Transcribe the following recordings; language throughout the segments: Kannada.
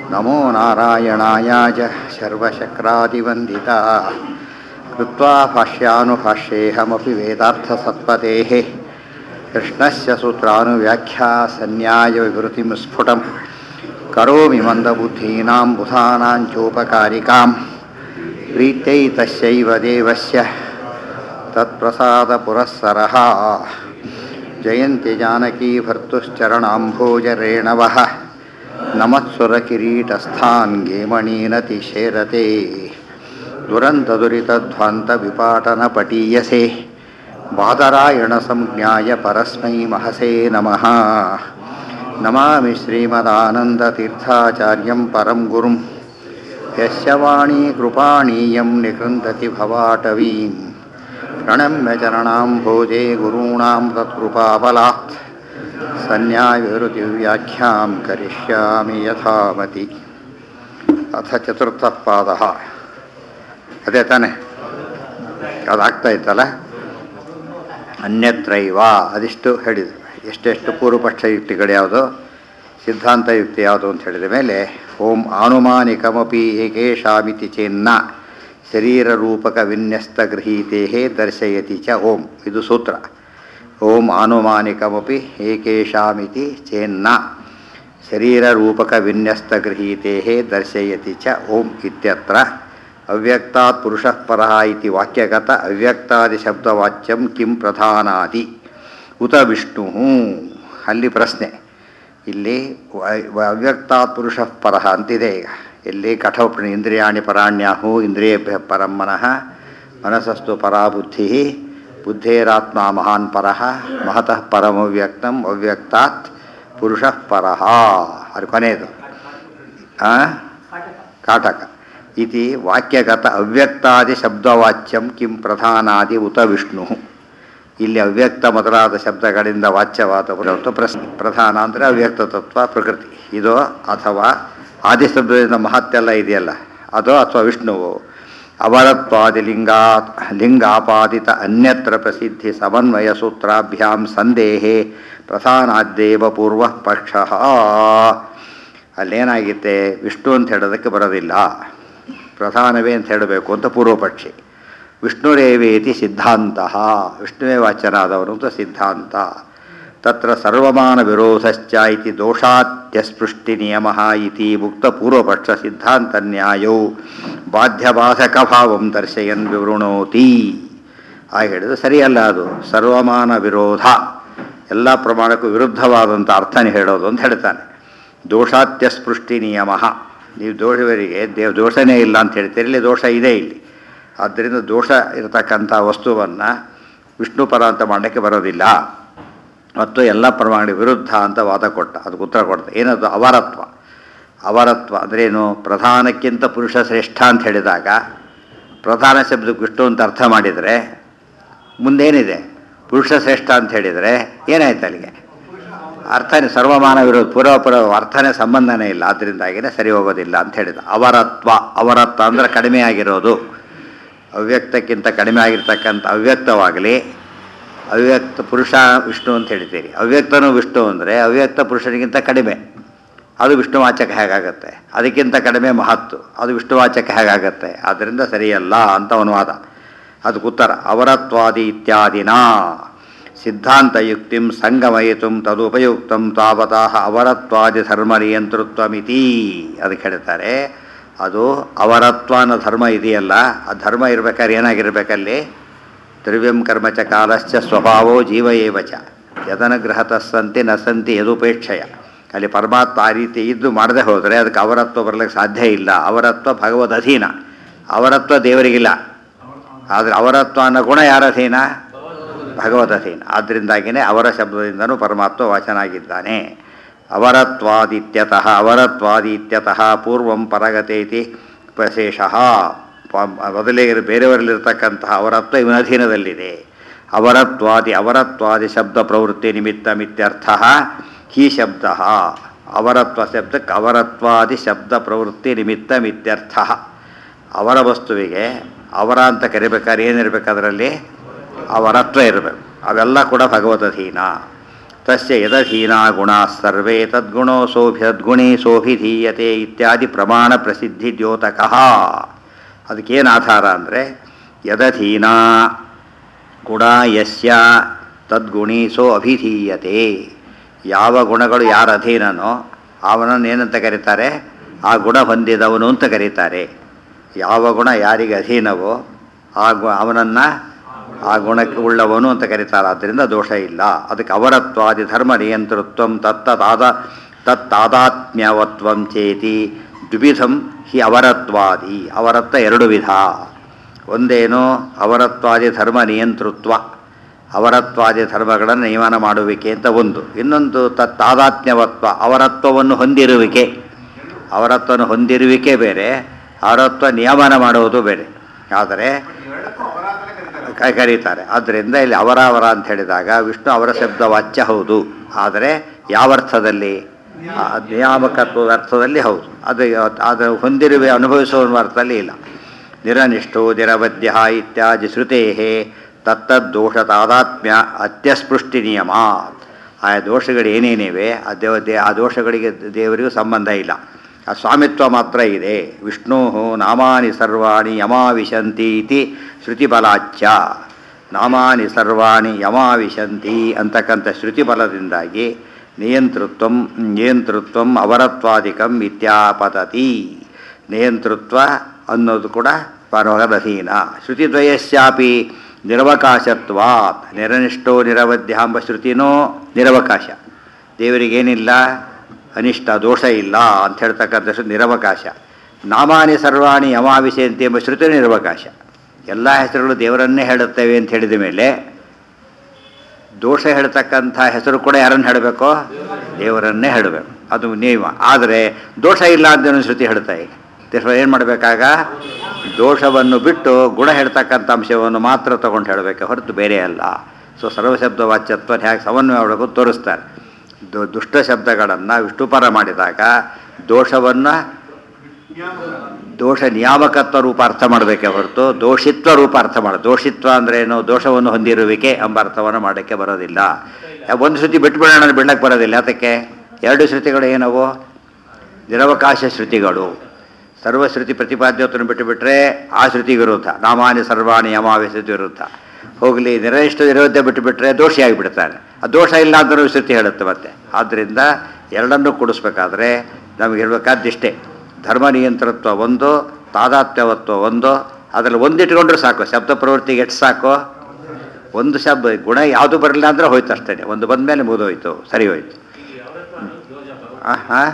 नमो नारायणाय च सर्वशक्रादिवन्दिता कृत्वा भाष्यानुभाष्येऽहमपि वेदार्थसत्पतेः कृष्णस्य सूत्रानुव्याख्या सन्न्यायविवृतिं स्फुटं करोमि मन्दबुद्धीनां बुधानां चोपकारिकां प्रीत्यै तस्यैव देवस्य तत्प्रसादपुरःसरः जयन्ति जानकी भर्तुश्चरणाम्भोजरेणवः नमत्सुरकिरीटस्थान् गेमणीनतिशेरते दुरन्तदुरितध्वान्तविपाटनपटीयसे बादरायणसंज्ञाय परस्मै महसे नमः नमामि श्रीमदानन्दतीर्थाचार्यं परं गुरुं यस्य वाणी कृपाणीयं निकृन्दति भवाटवीं प्रणम्य चरणाम्भोजे गुरूणां तत्कृपाबलात् सन्न्यायविरुतिव्याख्यां करिष्यामि यथामति ಅಥ ಚತುರ್ಥ ಪಾದ ಅದೇ ತಾನೆ ಅದಾಗ್ತಾ ಇತ್ತಲ್ಲ ಅನ್ಯತ್ರೈವ ಅದಿಷ್ಟು ಹೇಳಿದ್ರು ಎಷ್ಟೆಷ್ಟು ಪೂರ್ವಪಕ್ಷ ಯುಕ್ತಿಗಳು ಯಾವುದು ಸಿದ್ಧಾಂತ ಯುಕ್ತಿ ಯಾವುದು ಅಂತ ಹೇಳಿದ ಮೇಲೆ ಓಂ ಆನುಮಾನಿಕಮಪಿ ಏಕೇಶಾಮಿತಿ ಚೇನ್ನ ಶರೀರ ರೂಪಕ ವಿನ್ಯಸ್ತ ಗೃಹೀತೇ ದರ್ಶಯತಿ ಚ ಓಂ ಇದು ಸೂತ್ರ ಓಂ ಆನುಮಾನಿಕಮಪಿ ಏಕೇಶಾಮಿತಿ ಚೇನ್ನ ಶರೀರರೂಪಕ ವಿನ್ಯಸ್ತ ಗೃಹೀತೆ ದರ್ಶಯತಿ ಚ ಓಂ ಇತ್ಯತ್ರ ಅವ್ಯಕ್ತಾತ್ ಪುರುಷಃ ಪರಃ ಇತಿ ವಾಕ್ಯಗತ ಅವ್ಯಕ್ತಾದಿ ಶಬ್ದವಾಚ್ಯಂ ಕಿಂ ಪ್ರಧಾನಾದಿ ಉತ ವಿಷ್ಣು ಅಲ್ಲಿ ಪ್ರಶ್ನೆ ಇಲ್ಲಿ ಅವ್ಯಕ್ತಾತ್ ಪುರುಷಃ ಪರಃ ಅಂತಿದೆ ಈಗ ಇಲ್ಲಿ ಕಠೋಪಣ ಇಂದ್ರಿಯಾಣಿ ಪರಾಣ್ಯಾಹು ಇಂದ್ರಿಯೇಭ್ಯ ಪರಂ ಮನಃ ಮನಸ್ಸಸ್ತು ಪರಾ ಬುದ್ಧಿ ಬುದ್ಧೇರಾತ್ಮ ಮಹಾನ್ ಪರಃ ಮಹತಃ ಪರಮವ್ಯಕ್ತಂ ಅವ್ಯಕ್ತಾತ್ ಪುರುಷ ಪರಹ ಅದು ಕೊನೆಯದು ಕಾಟಕ ಇತಿ ವಾಕ್ಯಗತ ಅವ್ಯಕ್ತಾದಿ ಶಬ್ದವಾಚ್ಯಂ ಕಿಂ ಪ್ರಧಾನಾದಿ ಉತ ವಿಷ್ಣು ಇಲ್ಲಿ ಅವ್ಯಕ್ತ ಮೊದಲಾದ ಶಬ್ದಗಳಿಂದ ವಾಚ್ಯವಾದ ಹೊರತು ಪ್ರಶ್ನೆ ಪ್ರಧಾನ ಅಂದರೆ ಅವ್ಯಕ್ತ ತತ್ವ ಪ್ರಕೃತಿ ಇದು ಅಥವಾ ಆದಿ ಶಬ್ದದಿಂದ ಮಹತ್ತೆಲ್ಲ ಇದೆಯಲ್ಲ ಅದು ಅಥವಾ ವಿಷ್ಣುವು ಅವರತ್ವಾದಿ ಲಿಂಗಾತ್ ಲಿಂಗಾಪಾದಿತ ಅನ್ಯತ್ರ ಪ್ರಸಿದ್ಧಿ ಸಮನ್ವಯ ಸೂತ್ರಾಭ್ಯಾಂ ಸಂದೇಹೇ ಪ್ರಧಾನಾದ್ದೇವ ಪೂರ್ವ ಪಕ್ಷ ಅಲ್ಲೇನಾಗಿತ್ತೆ ವಿಷ್ಣು ಅಂತ ಹೇಳೋದಕ್ಕೆ ಬರೋದಿಲ್ಲ ಪ್ರಧಾನವೇ ಅಂತ ಹೇಳಬೇಕು ಅಂತ ಪೂರ್ವಪಕ್ಷಿ ವಿಷ್ಣುರೇವೇತಿ ಸಿದ್ಧಾಂತ ವಿಷ್ಣುವೇ ವಾಚ್ಯನಾದವನು ಅಂತ ಸಿದ್ಧಾಂತ ತತ್ರ ಸರ್ವಮಾನ ವಿರೋಧಶ್ಚ ಇತಿ ದೋಷಾತ್ಯಸ್ಪೃಷ್ಟಿ ನಿಯಮ ಇತಿ ಮುಕ್ತ ಪೂರ್ವಪಕ್ಷ ಸಿದ್ಧಾಂತ ನ್ಯಾಯೋ ಬಾಧ್ಯಬಾಧಕ ಭಾವಂ ದರ್ಶಯನ್ ವಿವೃಣೋತಿ ಹಾಗೆ ಹೇಳಿದ್ರೆ ಸರಿಯಲ್ಲ ಅದು ಸರ್ವಮಾನ ವಿರೋಧ ಎಲ್ಲ ಪ್ರಮಾಣಕ್ಕೂ ವಿರುದ್ಧವಾದಂಥ ಅರ್ಥನೇ ಹೇಳೋದು ಅಂತ ಹೇಳ್ತಾನೆ ದೋಷಾತ್ಯಸ್ಪೃಷ್ಟಿ ನಿಯಮ ನೀವು ದೋಷವರಿಗೆ ದೇವ್ ದೋಷನೇ ಇಲ್ಲ ಅಂತ ಹೇಳ್ತೀರಿ ಇಲ್ಲಿ ದೋಷ ಇದೆ ಇಲ್ಲಿ ಆದ್ದರಿಂದ ದೋಷ ಇರತಕ್ಕಂಥ ವಸ್ತುವನ್ನು ವಿಷ್ಣು ಪರ ಅಂತ ಮಾಡಲಿಕ್ಕೆ ಬರೋದಿಲ್ಲ ಮತ್ತು ಎಲ್ಲ ಪ್ರಮಾಣ ವಿರುದ್ಧ ಅಂತ ವಾದ ಕೊಟ್ಟ ಅದಕ್ಕೆ ಉತ್ತರ ಕೊಡ್ತ ಏನದು ಅವರತ್ವ ಅವರತ್ವ ಅಂದ್ರೇನು ಪ್ರಧಾನಕ್ಕಿಂತ ಪುರುಷ ಶ್ರೇಷ್ಠ ಅಂತ ಹೇಳಿದಾಗ ಪ್ರಧಾನ ಶಬ್ದಕ್ಕೆ ವಿಷ್ಣು ಅಂತ ಅರ್ಥ ಮಾಡಿದರೆ ಮುಂದೇನಿದೆ ಪುರುಷ ಶ್ರೇಷ್ಠ ಅಂತ ಹೇಳಿದರೆ ಏನಾಯ್ತು ಅಲ್ಲಿಗೆ ಅರ್ಥನೇ ಸರ್ವಮಾನ ವಿರೋಧ ಪೂರ್ವಪುರ ಅರ್ಥನೇ ಸಂಬಂಧನೇ ಇಲ್ಲ ಅದರಿಂದಾಗಿನೇ ಸರಿ ಹೋಗೋದಿಲ್ಲ ಅಂತ ಹೇಳಿದ ಅವರತ್ವ ಅವರತ್ವ ಅಂದರೆ ಕಡಿಮೆ ಆಗಿರೋದು ಅವ್ಯಕ್ತಕ್ಕಿಂತ ಕಡಿಮೆ ಆಗಿರ್ತಕ್ಕಂಥ ಅವ್ಯಕ್ತವಾಗಲಿ ಅವ್ಯಕ್ತ ಪುರುಷ ವಿಷ್ಣು ಅಂತ ಹೇಳ್ತೀರಿ ಅವ್ಯಕ್ತನೂ ವಿಷ್ಣು ಅಂದರೆ ಅವ್ಯಕ್ತ ಪುರುಷನಿಗಿಂತ ಕಡಿಮೆ ಅದು ವಿಷ್ಣುವಾಚಕ ಹೇಗಾಗತ್ತೆ ಅದಕ್ಕಿಂತ ಕಡಿಮೆ ಮಹತ್ತು ಅದು ವಿಷ್ಣುವಾಚಕ ಹೇಗಾಗತ್ತೆ ಆದ್ದರಿಂದ ಸರಿಯಲ್ಲ ಅಂತ ಅನುವಾದ ಅದಕ್ಕೆ ಉತ್ತರ ಅವರತ್ವಾದಿ ಇತ್ಯಾದಿನ ಸಿದ್ಧಾಂತಯುಕ್ತಿಂ ಸಂಗಮಯಿತು ತದುಪಯುಕ್ತಂ ತಾವತಃ ಅವರತ್ವಾದಿ ಧರ್ಮನಿಯಂತೃತ್ವಮಿತಿ ಅದಕ್ಕೆ ಹೇಳ್ತಾರೆ ಅದು ಅವರತ್ವ ಅನ್ನೋ ಧರ್ಮ ಇದೆಯಲ್ಲ ಆ ಧರ್ಮ ಇರಬೇಕಾದ್ರೆ ಏನಾಗಿರ್ಬೇಕಲ್ಲಿ ದ್ರವ್ಯಂ ಕರ್ಮಚ ಕಾಲಶ್ಚ ಸ್ವಭಾವೋ ಜೀವ ಏವಚ ಯದನುಗ್ರಹತ ಸಂತಿ ನ ಸಂತಿ ಯದುಪೇಕ್ಷಯ ಅಲ್ಲಿ ಪರಮಾತ್ಮ ಆ ರೀತಿ ಇದ್ದು ಮಾಡದೆ ಹೋದರೆ ಅದಕ್ಕೆ ಅವರತ್ವ ಬರಲಿಕ್ಕೆ ಸಾಧ್ಯ ಇಲ್ಲ ಅವರತ್ವ ಭಗವದ್ ಅಧೀನ ಅವರತ್ವ ದೇವರಿಗಿಲ್ಲ ಆದರೆ ಅವರತ್ವ ಅನ್ನೋ ಗುಣ ಯಾರ ಅಧೀನ ಭಗವದ್ ಅಧೀನ ಆದ್ದರಿಂದಾಗಿಯೇ ಅವರ ಶಬ್ದದಿಂದನೂ ಪರಮಾತ್ಮ ವಾಚನಾಗಿದ್ದಾನೆ ಅವರತ್ವಾದಿತ್ಯತಃ ಅವರತ್ವಾದಿತ್ಯತಃ ಪೂರ್ವಂ ಪರಗತೇತಿ ಪ್ರಶೇಷ ಮೊದಲೇ ಬೇರೆಯವರಲ್ಲಿರ್ತಕ್ಕಂತಹ ಅವರತ್ವ ಇವನ ಅಧೀನದಲ್ಲಿದೆ ಅವರತ್ವಾದಿ ಅವರತ್ವಾದಿ ಶಬ್ದ ಪ್ರವೃತ್ತಿ ನಿಮಿತ್ತ ಮಿತ್ಯರ್ಥ ಹಿ ಶಬ್ದ ಅವರತ್ವ ಶಬ್ದಕ್ಕೆ ಅವರತ್ವಾದಿ ಶಬ್ದ ಪ್ರವೃತ್ತಿ ನಿಮಿತ್ತ ಮಿತ್ಯರ್ಥ ಅವರ ವಸ್ತುವಿಗೆ ಅವರ ಅಂತ ಕರಿಬೇಕಾದ್ರೆ ಏನಿರಬೇಕು ಅದರಲ್ಲಿ ಅವರತ್ವ ಇರಬೇಕು ಅವೆಲ್ಲ ಕೂಡ ಭಗವದಧೀನ ತಸ್ಯ ಯದಧೀನಾ ಗುಣಾ ಸರ್ವೇ ತದ್ಗುಣೋ ಸೋಭಿ ತದ್ಗುಣೇ ಸೋಭಿಧೀಯತೆ ಇತ್ಯಾದಿ ಪ್ರಮಾಣ ಪ್ರಸಿದ್ಧಿ ದ್ಯೋತಕಃ ಅದಕ್ಕೇನು ಆಧಾರ ಅಂದರೆ ಯದಧೀನಾ ಗುಣ ಯಸ್ಯ ತದ್ಗುಣಿ ಸೋ ಅಭಿಧೀಯತೆ ಯಾವ ಗುಣಗಳು ಯಾರ ಅಧೀನನೋ ಅವನನ್ನು ಏನಂತ ಕರೀತಾರೆ ಆ ಗುಣ ಹೊಂದಿದವನು ಅಂತ ಕರೀತಾರೆ ಯಾವ ಗುಣ ಯಾರಿಗೆ ಅಧೀನವೋ ಆ ಗು ಅವನನ್ನು ಆ ಗುಣಕ್ಕೆ ಉಳ್ಳವನು ಅಂತ ಕರೀತಾರೆ ಆದ್ದರಿಂದ ದೋಷ ಇಲ್ಲ ಅದಕ್ಕೆ ಅವರತ್ವಾದಿ ಧರ್ಮ ನಿಯಂತೃತ್ವ ತತ್ತದಾದ ತತ್ತಾದಾತ್ಮ್ಯವತ್ವಂ ಚೇತಿ ದ್ವಿಧಂ ಹಿ ಅವರತ್ವಾದಿ ಅವರತ್ವ ಎರಡು ವಿಧ ಒಂದೇನು ಅವರತ್ವಾದಿ ಧರ್ಮ ನಿಯಂತೃತ್ವ ಅವರತ್ವಾದಿ ಧರ್ಮಗಳನ್ನು ನಿಯಮನ ಮಾಡುವಿಕೆ ಅಂತ ಒಂದು ಇನ್ನೊಂದು ತತ್ತಾದಾತ್ಮ್ಯವತ್ವ ಅವರತ್ವವನ್ನು ಹೊಂದಿರುವಿಕೆ ಅವರತ್ವವನ್ನು ಹೊಂದಿರುವಿಕೆ ಬೇರೆ ಅವರತ್ವ ನಿಯಮನ ಮಾಡುವುದು ಬೇರೆ ಆದರೆ ಕ- ಕರೀತಾರೆ ಆದ್ದರಿಂದ ಇಲ್ಲಿ ಅವರ ಅವರ ಅಂತ ಹೇಳಿದಾಗ ವಿಷ್ಣು ಅವರ ಶಬ್ದ ವಾಚ್ಯ ಹೌದು ಆದರೆ ಯಾವ ಅರ್ಥದಲ್ಲಿ ಆ ನಿಯಾಮಕತ್ವದ ಅರ್ಥದಲ್ಲಿ ಹೌದು ಅದು ಅದು ಹೊಂದಿರುವೆ ಅನುಭವಿಸುವ ಅರ್ಥದಲ್ಲಿ ಇಲ್ಲ ನಿರನಿಷ್ಠೋ ನಿರವಧ್ಯ ಇತ್ಯಾದಿ ಶ್ರುತೇ ತತ್ತದ್ದೋಷ ತಾದಾತ್ಮ್ಯ ಅತ್ಯಸ್ಪೃಷ್ಟಿ ನಿಯಮ ಆ ದೋಷಗಳು ಏನೇನಿವೆ ಆ ದೇವ ದೇ- ಆ ದೋಷಗಳಿಗೆ ದೇವರಿಗೂ ಸಂಬಂಧ ಇಲ್ಲ ಆ ಸ್ವಾಮಿತ್ವ ಮಾತ್ರ ಇದೆ ವಿಷ್ಣು ನಾಮಾನಿ ಸರ್ವಾಣಿ ಯಮಾವಿಶಂತಿ ಇತಿ ಶ್ರುತಿಬಲಾಚ್ಯ ನಾಮಾನಿ ಸರ್ವಾಣಿ ಯಮಾವಿಶಂತಿ ಅಂತಕ್ಕಂಥ ಶ್ರುತಿಬಲದಿಂದಾಗಿ ನಿಯಂತೃತ್ವ ನಿಯಂತೃತ್ವ ಅವರತ್ವಾದಿಕಂ ಇತ್ಯಾಪತತಿ ನಿಯಂತೃತ್ವ ಅನ್ನೋದು ಕೂಡ ಪರಮಗದಧೀನ ಶ್ರುತಿದ್ವಯಸ್ಯಾಪಿ ನಿರವಕಾಶತ್ವಾತ್ ನಿರನಿಷ್ಠೋ ನಿರವಧ್ಯ ಎಂಬ ಶ್ರುತಿನೂ ನಿರವಕಾಶ ದೇವರಿಗೇನಿಲ್ಲ ಅನಿಷ್ಟ ದೋಷ ಇಲ್ಲ ಅಂತ ಹೇಳ್ತಕ್ಕಂಥ ಶ್ರುತಿ ನಿರವಕಾಶ ನಾಮಾನಿ ಸರ್ವಾಣಿ ಯಮಾವಿಶಂತಿ ಎಂಬ ಶ್ರುತಿ ನಿರವಕಾಶ ಎಲ್ಲ ಹೆಸರುಗಳು ದೇವರನ್ನೇ ಹೇಳುತ್ತವೆ ಅಂತ ಹೇಳಿದ ಮೇಲೆ ದೋಷ ಹೇಳ್ತಕ್ಕಂಥ ಹೆಸರು ಕೂಡ ಯಾರನ್ನು ಹೇಳಬೇಕು ದೇವರನ್ನೇ ಹೇಳಬೇಕು ಅದು ನಿಯಮ ಆದರೆ ದೋಷ ಇಲ್ಲ ಅಂತ ಒಂದು ಶ್ರುತಿ ಹೇಳ್ತಾ ಈಗ ಏನು ಮಾಡಬೇಕಾಗ ದೋಷವನ್ನು ಬಿಟ್ಟು ಗುಣ ಹೇಳ್ತಕ್ಕಂಥ ಅಂಶವನ್ನು ಮಾತ್ರ ತಗೊಂಡು ಹೇಳಬೇಕು ಹೊರತು ಬೇರೆ ಅಲ್ಲ ಸೊ ಸರ್ವಶಬ್ದ ವಾಚ್ಯತ್ವ ಹೇಗೆ ಸಮನ್ವಯ ಮಾಡಬೇಕು ತೋರಿಸ್ತಾರೆ ದು ದುಷ್ಟ ಶಬ್ದಗಳನ್ನು ವಿಷ್ಣುಪರ ಮಾಡಿದಾಗ ದೋಷವನ್ನು ದೋಷ ನಿಯಾಮಕತ್ವ ರೂಪ ಅರ್ಥ ಮಾಡಬೇಕೆ ಹೊರತು ದೋಷಿತ್ವ ರೂಪ ಅರ್ಥ ಮಾಡ ದೋಷಿತ್ವ ಅಂದ್ರೆ ಏನು ದೋಷವನ್ನು ಹೊಂದಿರುವಿಕೆ ಎಂಬ ಅರ್ಥವನ್ನು ಮಾಡೋಕ್ಕೆ ಬರೋದಿಲ್ಲ ಒಂದು ಶ್ರುತಿ ಬಿಟ್ಬಿಡೋಣ ಬಿಡಕ್ಕೆ ಬರೋದಿಲ್ಲ ಅದಕ್ಕೆ ಎರಡು ಶ್ರುತಿಗಳು ಏನವು ನಿರವಕಾಶ ಶ್ರುತಿಗಳು ಸರ್ವಶ್ರುತಿ ಪ್ರತಿಪಾದ್ಯತ್ವವನ್ನು ಬಿಟ್ಟುಬಿಟ್ರೆ ಆ ಶ್ರುತಿ ವಿರುದ್ಧ ನಾಮಾನಿ ಸರ್ವಾಣಿ ಯಮಾವಿಶ್ರುತಿ ವಿರುದ್ಧ ಹೋಗಲಿ ನಿರನಿಷ್ಠ ವಿರೋಧ ಬಿಟ್ಟುಬಿಟ್ರೆ ದೋಷಿಯಾಗಿಬಿಡ್ತಾನೆ ಆ ದೋಷ ಇಲ್ಲ ಅಂದರೂ ಶ್ರುತಿ ಹೇಳುತ್ತೆ ಮತ್ತೆ ಆದ್ದರಿಂದ ಎರಡನ್ನೂ ಕೂಡಿಸ್ಬೇಕಾದ್ರೆ ನಮಗೆ ಇರಬೇಕಾದಿಷ್ಟೇ ಧರ್ಮ ನಿಯಂತ್ರತ್ವ ಒಂದು ತಾದಾತ್ಮ್ಯವತ್ವ ಒಂದು ಅದರಲ್ಲಿ ಒಂದಿಟ್ಕೊಂಡ್ರೆ ಸಾಕು ಶಬ್ದ ಪ್ರವೃತ್ತಿಗೆ ಎಷ್ಟು ಸಾಕು ಒಂದು ಶಬ್ದ ಗುಣ ಯಾವುದು ಬರಲಿಲ್ಲ ಅಂದರೆ ಹೋಯ್ತು ಅಷ್ಟೇ ಒಂದು ಬಂದ ಮೇಲೆ ಮುಗಿದೋಯ್ತು ಸರಿ ಹೋಯ್ತು ಹಾಂ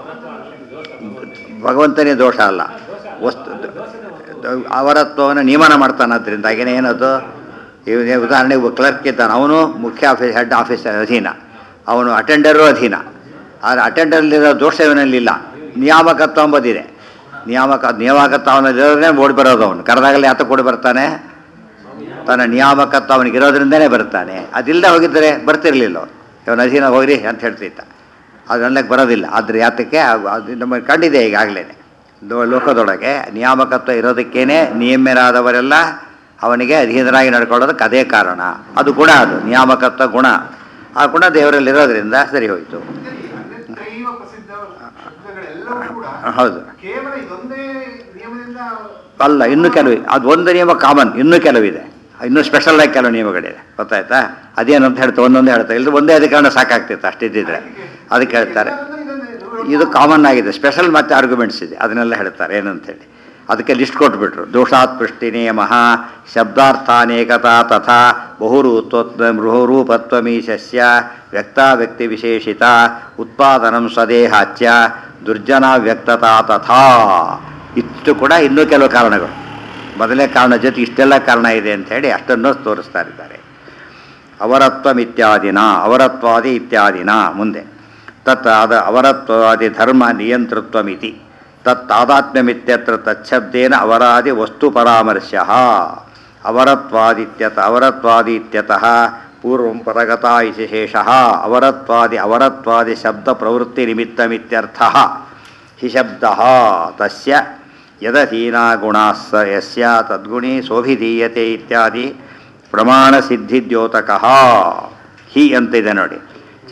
ಭಗವಂತನೇ ದೋಷ ಅಲ್ಲ ವಸ್ತು ಅವರತ್ವವನ್ನು ನಿಯಮನ ಮಾಡ್ತಾನಾದ್ರಿಂದ ಹಾಗೇನೆ ಏನದು ಇವ ಉದಾಹರಣೆಗೆ ಕ್ಲರ್ಕ್ ಇದ್ದಾನೆ ಅವನು ಮುಖ್ಯ ಆಫೀಸ್ ಹೆಡ್ ಆಫೀಸ್ ಅಧೀನ ಅವನು ಅಟೆಂಡರು ಅಧೀನ ಆದರೆ ಅಟೆಂಡರ್ಲಿರೋ ದೋಷ ಇವನಲ್ಲಿಲ್ಲ ನಿಯಾಮಕತ್ವ ಅಂಬೋದಿದೆ ನಿಯಾಮಕ ನಿಯಾಮಕತ್ವ ಅವನಲ್ಲಿರೋದ್ರೆ ಓಡಿ ಬರೋದು ಅವನು ಕರೆದಾಗಲೇ ಆತ ಕೂಡಿ ಬರ್ತಾನೆ ತನ್ನ ನಿಯಾಮಕತ್ವ ಅವನಿಗಿರೋದ್ರಿಂದನೇ ಬರ್ತಾನೆ ಅದಿಲ್ಲದೆ ಹೋಗಿದ್ದರೆ ಬರ್ತಿರ್ಲಿಲ್ಲ ಅವನು ಇವನ ಅಧೀನ ಹೋಗ್ರಿ ಅಂತ ಹೇಳ್ತಿದ್ದ ಅದನ್ನಕ್ಕೆ ಬರೋದಿಲ್ಲ ಆದರೆ ಯಾತಕ್ಕೆ ಅದು- ಅದು ನಮಗೆ ಕಂಡಿದೆ ಈಗಾಗಲೇ ಲೋಕದೊಳಗೆ ನಿಯಾಮಕತ್ವ ಇರೋದಕ್ಕೇನೆ ನಿಯಮ್ಯರಾದವರೆಲ್ಲ ಅವನಿಗೆ ಅಧೀನರಾಗಿ ನಡ್ಕೊಳ್ಳೋದಕ್ಕೆ ಅದೇ ಕಾರಣ ಅದು ಗುಣ ಅದು ನಿಯಾಮಕತ್ವ ಗುಣ ಆ ಗುಣ ದೇವರಲ್ಲಿರೋದ್ರಿಂದ ಸರಿ ಹೋಯಿತು ದೈವ ಪ್ರಸಿದ್ಧ ಶಬ್ದಗಳೆಲ್ಲವೂ ಕೂಡ ಹೌದು ಕೇವಲ ಇದೊಂದೇ ನಿಯಮದಿಂದ ಅಲ್ಲ ಇನ್ನು ಕೆಲವು ಅದು ಒಂದು ನಿಯಮ ಕಾಮನ್ ಇನ್ನೂ ಕೆಲವಿದೆ ಇನ್ನೂ ಸ್ಪೆಷಲ್ ಆಗಿ ಕೆಲವು ನಿಯಮಗಳಿದೆ ಗೊತ್ತಾಯ್ತಾ ಅದೇನು ಅಂತ ಹೇಳ್ತಾ ಒಂದೊಂದೇ ಹೇಳ್ತಾ ಇಲ್ಲ ಒಂದೇ ಅಧಿಕರಣ ಸಾಕಾಗ್ತಿತ್ತು ಅಷ್ಟಿದ್ದಿದ್ರೆ ಅದಕ್ಕೆ ಹೇಳ್ತಾರೆ ಇದು ಕಾಮನ್ ಆಗಿದೆ ಸ್ಪೆಷಲ್ ಮತ್ತೆ ಆರ್ಗ್ಯುಮೆಂಟ್ಸ್ ಇದೆ ಅದನ್ನೆಲ್ಲ ಹೇಳ್ತಾರೆ ಏನಂತೇಳಿ ಅದಕ್ಕೆ ಲಿಸ್ಟ್ ಕೊಟ್ಬಿಟ್ರು ದೋಷಾತ್ ಪೃಷ್ಟಿ ನಿಯಮ ಶಬ್ದಾರ್ಥಾನೇಕತಾ ತಥಾ ಬಹುರೂಪತ್ವ ಬಹುರೂಪತ್ವಮೀಶಸ್ಯ ವ್ಯಕ್ತ ವ್ಯಕ್ತಿ ವಿಶೇಷಿತ ಉತ್ಪಾದನಂ ಸ್ವದೇಹಾಚ್ಯ ದುರ್ಜನ ವ್ಯಕ್ತತಾ ತಥಾ ಇಷ್ಟು ಕೂಡ ಇನ್ನೂ ಕೆಲವು ಕಾರಣಗಳು ಮೊದಲನೇ ಕಾರಣ ಜೊತೆ ಇಷ್ಟೆಲ್ಲ ಕಾರಣ ಇದೆ ಅಂತ ಹೇಳಿ ಅಷ್ಟನ್ನು ತೋರಿಸ್ತಾ ಇದ್ದಾರೆ ಅವರತ್ವಂ ಇತ್ಯಾದಿನ ಅವರತ್ವಾದಿ ಇತ್ಯಾದಿನ ಮುಂದೆ ತತ್ ಅದ ಅವರತ್ವಾದಿ ಧರ್ಮ ನಿಯಂತೃತ್ವಮಿತಿ ತತ್ ತಾದಾತ್ಮ್ಯಮಿತ್ಯತ್ರ ತಚ್ಛಬ್ದೇನ ಅವರಾದಿ ವಸ್ತು ಪರಾಮರ್ಶ್ಯ ಅವರತ್ವಾದಿತ್ಯತ ಅವರತ್ವಾದಿ ಇತ್ಯತಃ ಪೂರ್ವಂ ಪರಗತ ಇತಿ ಶೇಷಃ ಅವರತ್ವಾದಿ ಅವರತ್ವಾದಿ ಶಬ್ದ ಪ್ರವೃತ್ತಿ ನಿಮಿತ್ತಮಿತ್ಯರ್ಥ ಹಿ ಶಬ್ದ ತಸ್ಯ ಯದಧೀನಾ ಗುಣಾಸ್ಸ ಯಸ್ಯ ತದ್ಗುಣಿ ಸೋಭಿಧೀಯತೆ ಇತ್ಯಾದಿ ಪ್ರಮಾಣ ಸಿದ್ಧಿ ದ್ಯೋತಕಃ ಹಿ ಅಂತ ಇದೆ ನೋಡಿ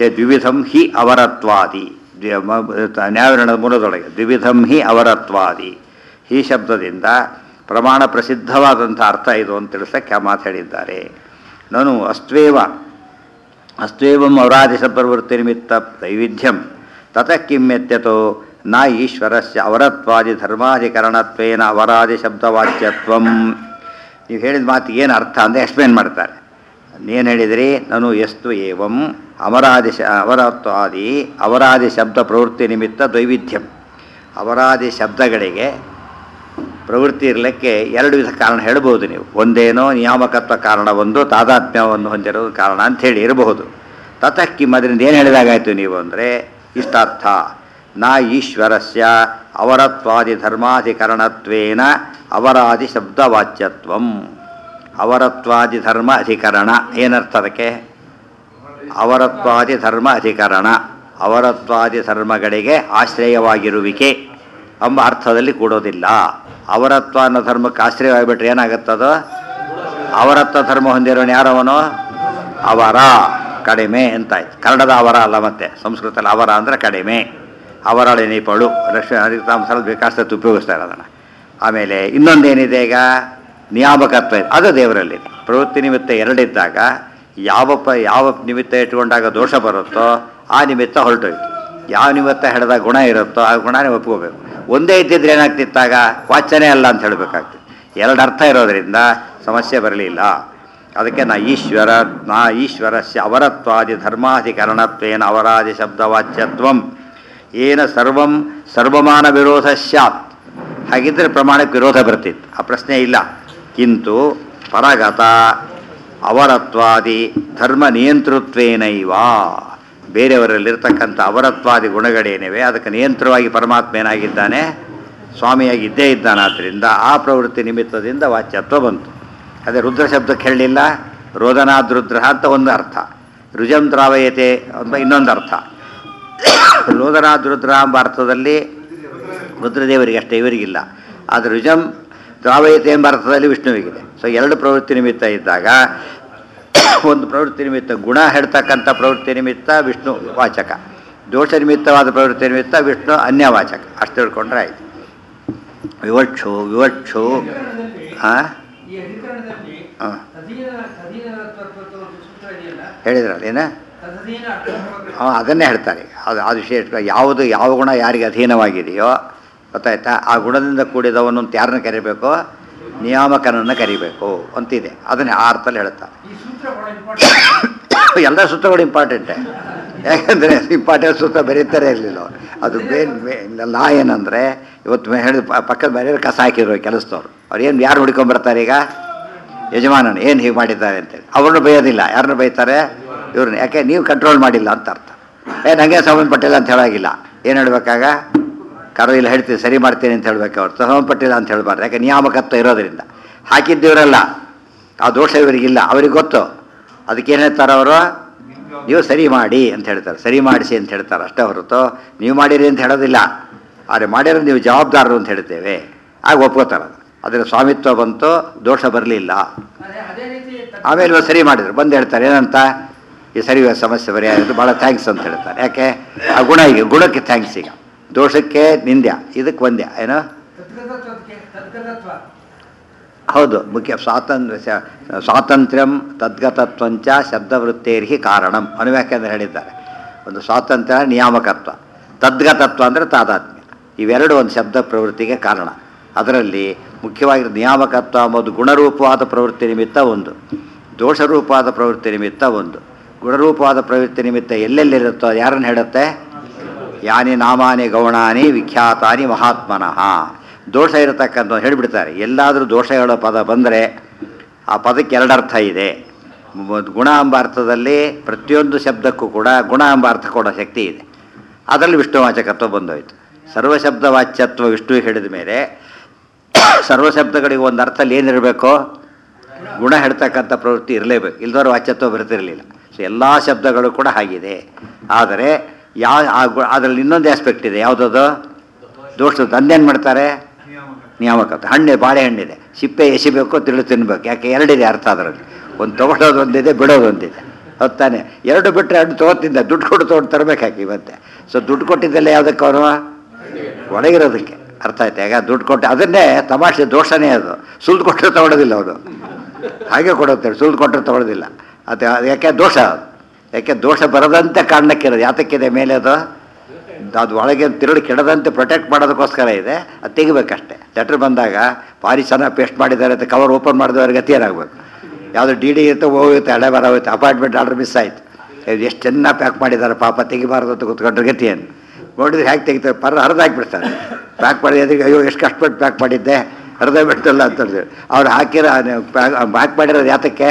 ಚೇ ದ್ವಿವಿಧಂ ಹಿ ಅವರತ್ವಾದಿ ದ್ವಿ- ಮ- ತ- ನ್ಯಾಯವಿರಣದ ಮೂಲದೊಳಗೆ ದ್ವಿವಿಧಂ ಹಿ ಅವರತ್ವಾದಿ ಈ ಶಬ್ದದಿಂದ ಪ್ರಮಾಣ ಪ್ರಸಿದ್ಧವಾದಂಥ ಅರ್ಥ ಇದು ಅಂತ ತಿಳಿಸಕ್ಕೆ ಆ ಮಾತು ಹೇಳಿದ್ದಾರೆ ನಾನು ಅಸ್ತ್ವೇವ ಅಸ್ತ್ವೇವಂ ಅವರಾದಿಶ ಪ್ರವೃತ್ತಿ ನಿಮಿತ್ತ ವೈವಿಧ್ಯಂ ತತಃ ಕಿಮ್ಯತ್ಯತೋ ನ ಈಶ್ವರಸ್ಯ ಅವರತ್ವಾದಿ ಧರ್ಮಾಧಿಕರಣತ್ವೇನ ಅವರಾದಿ ಶಬ್ದವಾಚ್ಯತ್ವಂ ನೀವು ಹೇಳಿದ ಮಾತಿಗೆ ಏನು ಅರ್ಥ ಅಂತ ಎಕ್ಸ್ಪ್ಲೇನ್ ಮಾಡ್ತಾರೆ ಏನು ಹೇಳಿದ್ರಿ ನಾನು ಎಷ್ಟು ಏವಂ ಅಮರಾದಿ ಶ ಅವರತ್ವಾದಿ ಅವರಾದಿ ಶಬ್ದ ಪ್ರವೃತ್ತಿ ನಿಮಿತ್ತ ದೈವಿಧ್ಯಂ ಅವರಾದಿ ಶಬ್ದಗಳಿಗೆ ಪ್ರವೃತ್ತಿ ಇರಲಿಕ್ಕೆ ಎರಡು ವಿಧ ಕಾರಣ ಹೇಳ್ಬೋದು ನೀವು ಒಂದೇನೋ ನಿಯಾಮಕತ್ವ ಕಾರಣ ಒಂದು ತಾದಾತ್ಮ್ಯವನ್ನು ಹೊಂದಿರೋದು ಕಾರಣ ಅಂಥೇಳಿ ಇರಬಹುದು ತತಃ ಕಿಮ್ ಅದರಿಂದ ಏನು ಹೇಳಿದಾಗಾಯ್ತು ನೀವು ಅಂದರೆ ಇಷ್ಟಾರ್ಥ ನ ಈಶ್ವರಸ್ಯ ಅವರತ್ವಾದಿ ಧರ್ಮಾಧಿಕರಣತ್ವೇನ ಅವರಾದಿ ಶಬ್ದವಾಚ್ಯತ್ವಂ ಅವರತ್ವಾದಿ ಧರ್ಮ ಅಧಿಕರಣ ಏನರ್ಥ ಅದಕ್ಕೆ ಅವರತ್ವಾದಿ ಧರ್ಮ ಅಧಿಕರಣ ಅವರತ್ವಾದಿ ಧರ್ಮಗಳಿಗೆ ಆಶ್ರಯವಾಗಿರುವಿಕೆ ಎಂಬ ಅರ್ಥದಲ್ಲಿ ಕೂಡೋದಿಲ್ಲ ಅವರತ್ವ ಅನ್ನೋ ಧರ್ಮಕ್ಕೆ ಆಶ್ರಯವಾಗಿಬಿಟ್ರೆ ಏನಾಗುತ್ತದೋ ಅವರತ್ವ ಧರ್ಮ ಹೊಂದಿರೋನು ಯಾರವನು ಅವರ ಕಡಿಮೆ ಅಂತಾಯ್ತು ಕನ್ನಡದ ಅವರ ಅಲ್ಲ ಮತ್ತೆ ಸಂಸ್ಕೃತದಲ್ಲಿ ಅವರ ಅಂದರೆ ಕಡಿಮೆ ಅವರಳೆ ನೀಪಳು ಲಕ್ಷ್ಮೀ ಹರಿತಾಂಸರಲ್ಲಿ ಬೇಕಾದಷ್ಟು ಉಪಯೋಗಿಸ್ತಾರೆ ಅದನ್ನು ಆಮೇಲೆ ಇನ್ನೊಂದೇನಿದೆ ಈಗ ನಿಯಾಮಕತ್ವ ಇದೆ ಅದು ದೇವರಲ್ಲಿದೆ ಪ್ರವೃತ್ತಿ ನಿಮಿತ್ತ ಎರಡಿದ್ದಾಗ ಯಾವ ಪ ಯಾವ ನಿಮಿತ್ತ ಇಟ್ಕೊಂಡಾಗ ದೋಷ ಬರುತ್ತೋ ಆ ನಿಮಿತ್ತ ಹೊರಟೋಯ್ತು ಯಾವ ನಿಮಿತ್ತ ಹಿಡಿದ ಗುಣ ಇರುತ್ತೋ ಆ ಗುಣನೇ ಒಪ್ಕೋಬೇಕು ಒಂದೇ ಇದ್ದಿದ್ರೆ ಏನಾಗ್ತಿತ್ತಾಗ ವಾಚನೆ ಅಲ್ಲ ಅಂತ ಹೇಳಬೇಕಾಗ್ತಿತ್ತು ಎರಡು ಅರ್ಥ ಇರೋದರಿಂದ ಸಮಸ್ಯೆ ಬರಲಿಲ್ಲ ಅದಕ್ಕೆ ನಾ ಈಶ್ವರ ನಾ ಈಶ್ವರಸ್ಯ ಅವರತ್ವಾದಿ ಧರ್ಮಾಧಿಕರಣತ್ವೇನ ಅವರಾದಿ ಶಬ್ದವಾಚ್ಯತ್ವಂ ಏನ ಸರ್ವಂ ಸರ್ವಮಾನ ವಿರೋಧ ಸ್ಯಾತ್ ಹಾಗಿದ್ದರೆ ಪ್ರಮಾಣಕ್ಕೆ ವಿರೋಧ ಬರ್ತಿತ್ತು ಆ ಪ್ರಶ್ನೆ ಇಲ್ಲ ಕಿಂತು ಪರಗತ ಅವರತ್ವಾದಿ ಧರ್ಮ ನಿಯಂತೃತ್ವೇನೈವ ಬೇರೆಯವರಲ್ಲಿರ್ತಕ್ಕಂಥ ಅವರತ್ವಾದಿ ಗುಣಗಳೇನಿವೆ ಅದಕ್ಕೆ ನಿಯಂತ್ರವಾಗಿ ಪರಮಾತ್ಮ ಏನಾಗಿದ್ದಾನೆ ಸ್ವಾಮಿಯಾಗಿ ಇದ್ದೇ ಇದ್ದಾನಾದ್ದರಿಂದ ಆ ಪ್ರವೃತ್ತಿ ನಿಮಿತ್ತದಿಂದ ವಾಚ್ಯತ್ವ ಬಂತು ಅದೇ ರುದ್ರ ಶಬ್ದಕ್ಕೆ ಹೇಳಲಿಲ್ಲ ರೋದನಾದ್ರುದ್ರ ಅಂತ ಒಂದು ಅರ್ಥ ರುಜಂ ದ್ರಾವಯತೆ ಅಂತ ಇನ್ನೊಂದು ಅರ್ಥ ರೋದನಾದ್ರುದ್ರ ಎಂಬ ಅರ್ಥದಲ್ಲಿ ರುದ್ರದೇವರಿಗೆ ಅಷ್ಟೇ ಇವರಿಗಿಲ್ಲ ಆದರೆ ರುಜಂ ದ್ರಾವಯತೆ ಎಂಬ ಅರ್ಥದಲ್ಲಿ ವಿಷ್ಣುವಿಗಿದೆ ಸೊ ಎರಡು ಪ್ರವೃತ್ತಿ ನಿಮಿತ್ತ ಇದ್ದಾಗ ಒಂದು ಪ್ರವೃತ್ತಿ ನಿಮಿತ್ತ ಗುಣ ಹೇಳ್ತಕ್ಕಂಥ ಪ್ರವೃತ್ತಿ ನಿಮಿತ್ತ ವಿಷ್ಣು ವಾಚಕ ದೋಷ ನಿಮಿತ್ತವಾದ ಪ್ರವೃತ್ತಿ ನಿಮಿತ್ತ ವಿಷ್ಣು ಅನ್ಯವಾಚಕ ಅಷ್ಟು ತಿಳ್ಕೊಂಡ್ರೆ ಆಯ್ತು ವಿವಕ್ಷು ವಿವಕ್ಷು ಹಾಂ ಈ ಅಧಿಕರಣದಲ್ಲಿ ಹಾಂ ತದೀನ ತದೀನ ತತ್ವತ್ವ ಒಂದು ಸೂತ್ರ ಇದೆಯಲ್ಲ ಹೇಳಿದ್ರಲ್ಲ ಏನ ತದೀನ ಅರ್ಥತ್ವ ಹಾಂ ಅದನ್ನೇ ಹೇಳ್ತಾರೆ ಅದು ಅದು ವಿಶೇಷ ಯಾವುದು ಯಾವ ಗುಣ ಯಾರಿಗೆ ಅಧೀನವಾಗಿದೆಯೋ ಗೊತ್ತಾಯ್ತಾ ಆ ಗುಣದಿಂದ ಕೂಡಿದವನು ಅಂತ ಯಾರನ್ನ ಕರಿಬೇಕು ನಿಯಾಮಕನನ್ನು ಕರಿಬೇಕು ಅಂತಿದೆ ಅದನ್ನೇ ಆ ಅರ್ಥದಲ್ಲಿ ಹೇಳ್ತಾರೆ ಈ ಸೂತ್ರ ಬಹಳ ಇಂಪಾರ್ಟೆಂಟ್ ಎಲ್ಲ ಸೂತ್ರಗಳು ಇಂಪಾರ್ಟೆಂಟೆ ಯಾಕಂದರೆ ಇಂಪಾರ್ಟೆಂಟ್ ಸೂತ್ರ ಬರೀತಾರೆ ಇರಲಿಲ್ಲ ಅವ್ರು. ಅದು ಮೇನ್ ಲಾ ಏನಂದರೆ ಇವತ್ತು ಮೇ- ಹೇಳಿದ ಪ- ಪಕ್ಕದ ಮನೆಯವ್ರು ಕಸ ಹಾಕಿರೋ ಕೆಲಸದವ್ರು ಅವ್ರು ಏನು ಯಾರು ಹುಡ್ಕೊಂಬರ್ತಾರೆ ಈಗ ಯಜಮಾನನು ಏನು ಹೀಗೆ ಮಾಡಿದ್ದಾರೆ ಅಂತೇಳಿ ಅವ್ರನ್ನ ಬೈಯೋದಿಲ್ಲ ಯಾರನ್ನ ಬೈತಾರೆ ಇವ್ರನ್ನ ಯಾಕೆ ನೀವು ಕಂಟ್ರೋಲ್ ಮಾಡಿಲ್ಲ ಅಂತ ಅರ್ಥ ಏ ನನಗೆ ಸಂಬಂಧಪಟ್ಟಿಲ್ಲ ಅಂತ ಹೇಳಾಗಿಲ್ಲ ಏನು ಹೇಳ್ಬೇಕಾಗ ಕರೋ ಇಲ್ಲ ಹೇಳ್ತೀನಿ ಸರಿ ಮಾಡ್ತೀನಿ ಅಂತ ಹೇಳ್ಬೇಕು ಅವ್ರು ಸಂಬಂಧಪಟ್ಟಿಲ್ಲ ಅಂತ ಹೇಳ್ಬಾರ್ದು ಯಾಕೆ ನಿಯಾಮಕತ್ವ ಇರೋದ್ರಿಂದ ಹಾಕಿದ್ದೀವರಲ್ಲ ಆ ದೋಷ ಇವರಿಗಿಲ್ಲ ಅವ್ರಿಗೆ ಗೊತ್ತು ಅದಕ್ಕೆ ಏನು ಹೇಳ್ತಾರೆ ಅವರು ನೀವು ಸರಿ ಮಾಡಿ ಅಂತ ಹೇಳ್ತಾರೆ ಸರಿ ಮಾಡಿಸಿ ಅಂತ ಹೇಳ್ತಾರೆ ಅಷ್ಟೇ ಹೊರತು ನೀವು ಮಾಡಿರಿ ಅಂತ ಹೇಳೋದಿಲ್ಲ ಆದರೆ ಮಾಡಿರೋ ನೀವು ಜವಾಬ್ದಾರರು ಅಂತ ಹೇಳ್ತೇವೆ ಆಗ ಒಪ್ಕೋತಾರೆ ಅದು. ಅದರ ಸ್ವಾಮಿತ್ವ ಬಂತು ದೋಷ ಬರಲಿಲ್ಲ ಅದೇ ಅದೇ ರೀತಿ ತತ್- ಆಮೇಲೆ ಇವಾಗ ಸರಿ ಮಾಡಿದ್ರು ಬಂದು ಹೇಳ್ತಾರೆ ಏನಂತ ಈ ಸರಿ ಇವಾಗ ಸಮಸ್ಯೆ ಬರೆಯಾಗಿದ್ದು ಭಾಳ ಥ್ಯಾಂಕ್ಸ್ ಅಂತ ಹೇಳ್ತಾರೆ ಯಾಕೆ ಆ ಗುಣ ಈಗ ಗುಣಕ್ಕೆ ಥ್ಯಾಂಕ್ಸ್ ಈಗ ದೋಷಕ್ಕೆ ನಿಂದ್ಯ ಇದಕ್ಕೆ ಒಂದ್ಯ ಏನು ತದ್ಗತತ್ವಕ್ಕೆ ತದ್ಗತತ್ವ ಹೌದು ಮುಖ್ಯ ಸ್ವಾತಂತ್ರ್ಯ ಸ- ಸ್ವಾತಂತ್ರ್ಯಂ ತದ್ಗತತ್ವಂಚ ಶಬ್ದವೃತ್ತೇರ್ಹಿ ಕಾರಣಂ ಅನುವ್ಯಾಖ್ಯಾನ ಹೇಳಿದ್ದಾರೆ ಒಂದು ಸ್ವಾತಂತ್ರ್ಯ ನಿಯಾಮಕತ್ವ ತದ್ಗತತ್ವ ಅಂದರೆ ತಾದಾತ್ಮ್ಯ ಇವೆರಡು ಒಂದು ಶಬ್ದ ಪ್ರವೃತ್ತಿಗೆ ಕಾರಣ ಅದರಲ್ಲಿ ಮುಖ್ಯವಾಗಿ ನಿಯಾಮಕತ್ವ ಎಂಬುದು ಗುಣರೂಪವಾದ ಪ್ರವೃತ್ತಿ ನಿಮಿತ್ತ ಒಂದು ದೋಷರೂಪವಾದ ಪ್ರವೃತ್ತಿ ನಿಮಿತ್ತ ಒಂದು ಗುಣರೂಪವಾದ ಪ್ರವೃತ್ತಿ ನಿಮಿತ್ತ ಎಲ್ಲೆಲ್ಲಿರುತ್ತೋ ಅದು ಯಾರನ್ನು ಹೇಳುತ್ತೆ ಯಾನಿ ನಾಮಾನಿ ಗೌಣಾನಿ ವಿಖ್ಯಾತಾನಿ ಮಹಾತ್ಮನಃ ದೋಷ ಇರತಕ್ಕಂಥ ಹೇಳಿಬಿಡ್ತಾರೆ ಎಲ್ಲಾದರೂ ದೋಷ ಹೇಳೋ ಪದ ಬಂದರೆ ಆ ಪದಕ್ಕೆ ಎರಡರ್ಥ ಇದೆ ಮ- ಗುಣ ಎಂಬ ಅರ್ಥದಲ್ಲಿ ಪ್ರತಿಯೊಂದು ಶಬ್ದಕ್ಕೂ ಕೂಡ ಗುಣ ಎಂಬ ಅರ್ಥ ಕೊಡೋ ಶಕ್ತಿ ಇದೆ ಅದರಲ್ಲಿ ವಿಷ್ಣುವಾಚಕತ್ವ ಬಂದೋಯ್ತು ಸರ್ವಶಬ್ದ ವಾಚ್ಯತ್ವ ವಿಷ್ಣು ಹೇಳಿದ ಮೇಲೆ ಸರ್ವಶಬ್ದಗಳಿಗೆ ಒಂದು ಅರ್ಥದಲ್ಲಿ ಏನಿರಬೇಕು ಗುಣ ಹೇಳ್ತಕ್ಕಂಥ ಪ್ರವೃತ್ತಿ ಇರಲೇಬೇಕು ಇಲ್ದವ್ರ ವಾಚ್ಯತ್ವ ಬರ್ತಿರಲಿಲ್ಲ ಸೊ ಎಲ್ಲ ಶಬ್ದಗಳು ಕೂಡ ಹಾಗಿದೆ ಆದರೆ ಯಾವ ಆ ಗು- ಅದರಲ್ಲಿ ಇನ್ನೊಂದು ಆಸ್ಪೆಕ್ಟ್ ಇದೆ ಯಾವುದದು ದೋಷದ ಅಂದೇನು ಮಾಡ್ತಾರೆ ನಿಯಾಮಕತ್ವ ಹಣ್ಣು ಬಾಳೆಹಣ್ಣಿದೆ ಸಿಪ್ಪೆ ಎಸಿಬೇಕು ತಿಳು ತಿನ್ಬೇಕು ಯಾಕೆ ಎರಡಿದೆ ಅರ್ಥ ಅದರಲ್ಲಿ ಒಂದು ತಗೊಳ್ಳೋದು ಒಂದಿದೆ ಬಿಡೋದು ಒಂದಿದೆ ಹೊತ್ತಾನೆ ಎರಡು ಬಿಟ್ಟರೆ ಎರಡು ತೊಗೊತಿದ್ದ ದುಡ್ಡು ಕೊಟ್ಟು ತೊಗೊಂಡು ತರಬೇಕಾಗಿ ಮತ್ತೆ ಸೊ ದುಡ್ಡು ಕೊಟ್ಟಿದ್ದೆಲ್ಲ ಯಾವುದಕ್ಕೆ ಅವನು ಒಳಗಿರೋದಕ್ಕೆ ಅರ್ಥ ಆಯ್ತು ಈಗ ದುಡ್ಡು ಕೊಟ್ಟು ಅದನ್ನೇ ತಮಾಷೆ ದೋಷನೇ ಅದು ಸುಲ್ದು ಕೊಟ್ಟರೆ ತಗೊಳ್ಳೋದಿಲ್ಲ ಅವನು ಹಾಗೆ ಕೊಡುತ್ತೆ ಸುಳ್ಳು ಕೊಟ್ಟರೆ ತಗೊಳ್ಳೋದಿಲ್ಲ ಅದು ಅದು ಯಾಕೆ ದೋಷ ಅದು ಯಾಕೆ ದೋಷ ಬರದಂತೆ ಕಾರಣಕ್ಕಿರೋದು ಯಾತಕ್ಕಿದೆ ಮೇಲೆ ಅದು ಅದು ಒಳಗೆ ತಿರುಳು ಕೆಡದಂತೆ ಪ್ರೊಟೆಕ್ಟ್ ಮಾಡೋದಕ್ಕೋಸ್ಕರ ಇದೆ ಅದು ತೆಗಿಬೇಕಷ್ಟೆ ಲೆಟ್ರ್ ಬಂದಾಗ ಭಾರಿ ಚೆನ್ನಾಗಿ ಪೇಸ್ಟ್ ಮಾಡಿದ್ದಾರೆ ಅಂತ ಕವರ್ ಓಪನ್ ಮಾಡಿದವ್ರಿಗೆ ಗತಿ ಏನಾಗಬೇಕು ಯಾವುದೋ ಡಿ ಡಿ ಇರುತ್ತೆ ಹೋಗುತ್ತೆ ಹಳೆ ಬರ ಹೋಗುತ್ತೆ ಅಪಾಯಿಂಟ್ಮೆಂಟ್ ಆರ್ಡರ್ ಮಿಸ್ ಆಯಿತು ಎಷ್ಟು ಚೆನ್ನಾಗಿ ಪ್ಯಾಕ್ ಮಾಡಿದ್ದಾರೆ ಪಾಪ ತೆಗಿಬಾರ್ದು ಅಂತ ಕೂತ್ಕೊಂಡ್ರೆ ಗತಿ ಏನು ನೋಡಿದ್ರೆ ಹೇಗೆ ತೆಗಿತಾರೆ ಪರ ಹರಿದಾಕ್ಬಿಡ್ತಾರೆ ಪ್ಯಾಕ್ ಮಾಡಿ ಅದಕ್ಕೆ ಅಯ್ಯೋ ಎಷ್ಟು ಕಷ್ಟಪಟ್ಟು ಪ್ಯಾಕ್ ಮಾಡಿದ್ದೆ ಹರಿದೇ ಬಿಟ್ಟಲ್ಲ ಅಂತ ಹೇಳಿದ್ರು ಅವ್ರು ಹಾಕಿರೋ ಪ್ಯಾಕ್ ಮಾಡಿರೋದು ಯಾತಕ್ಕೆ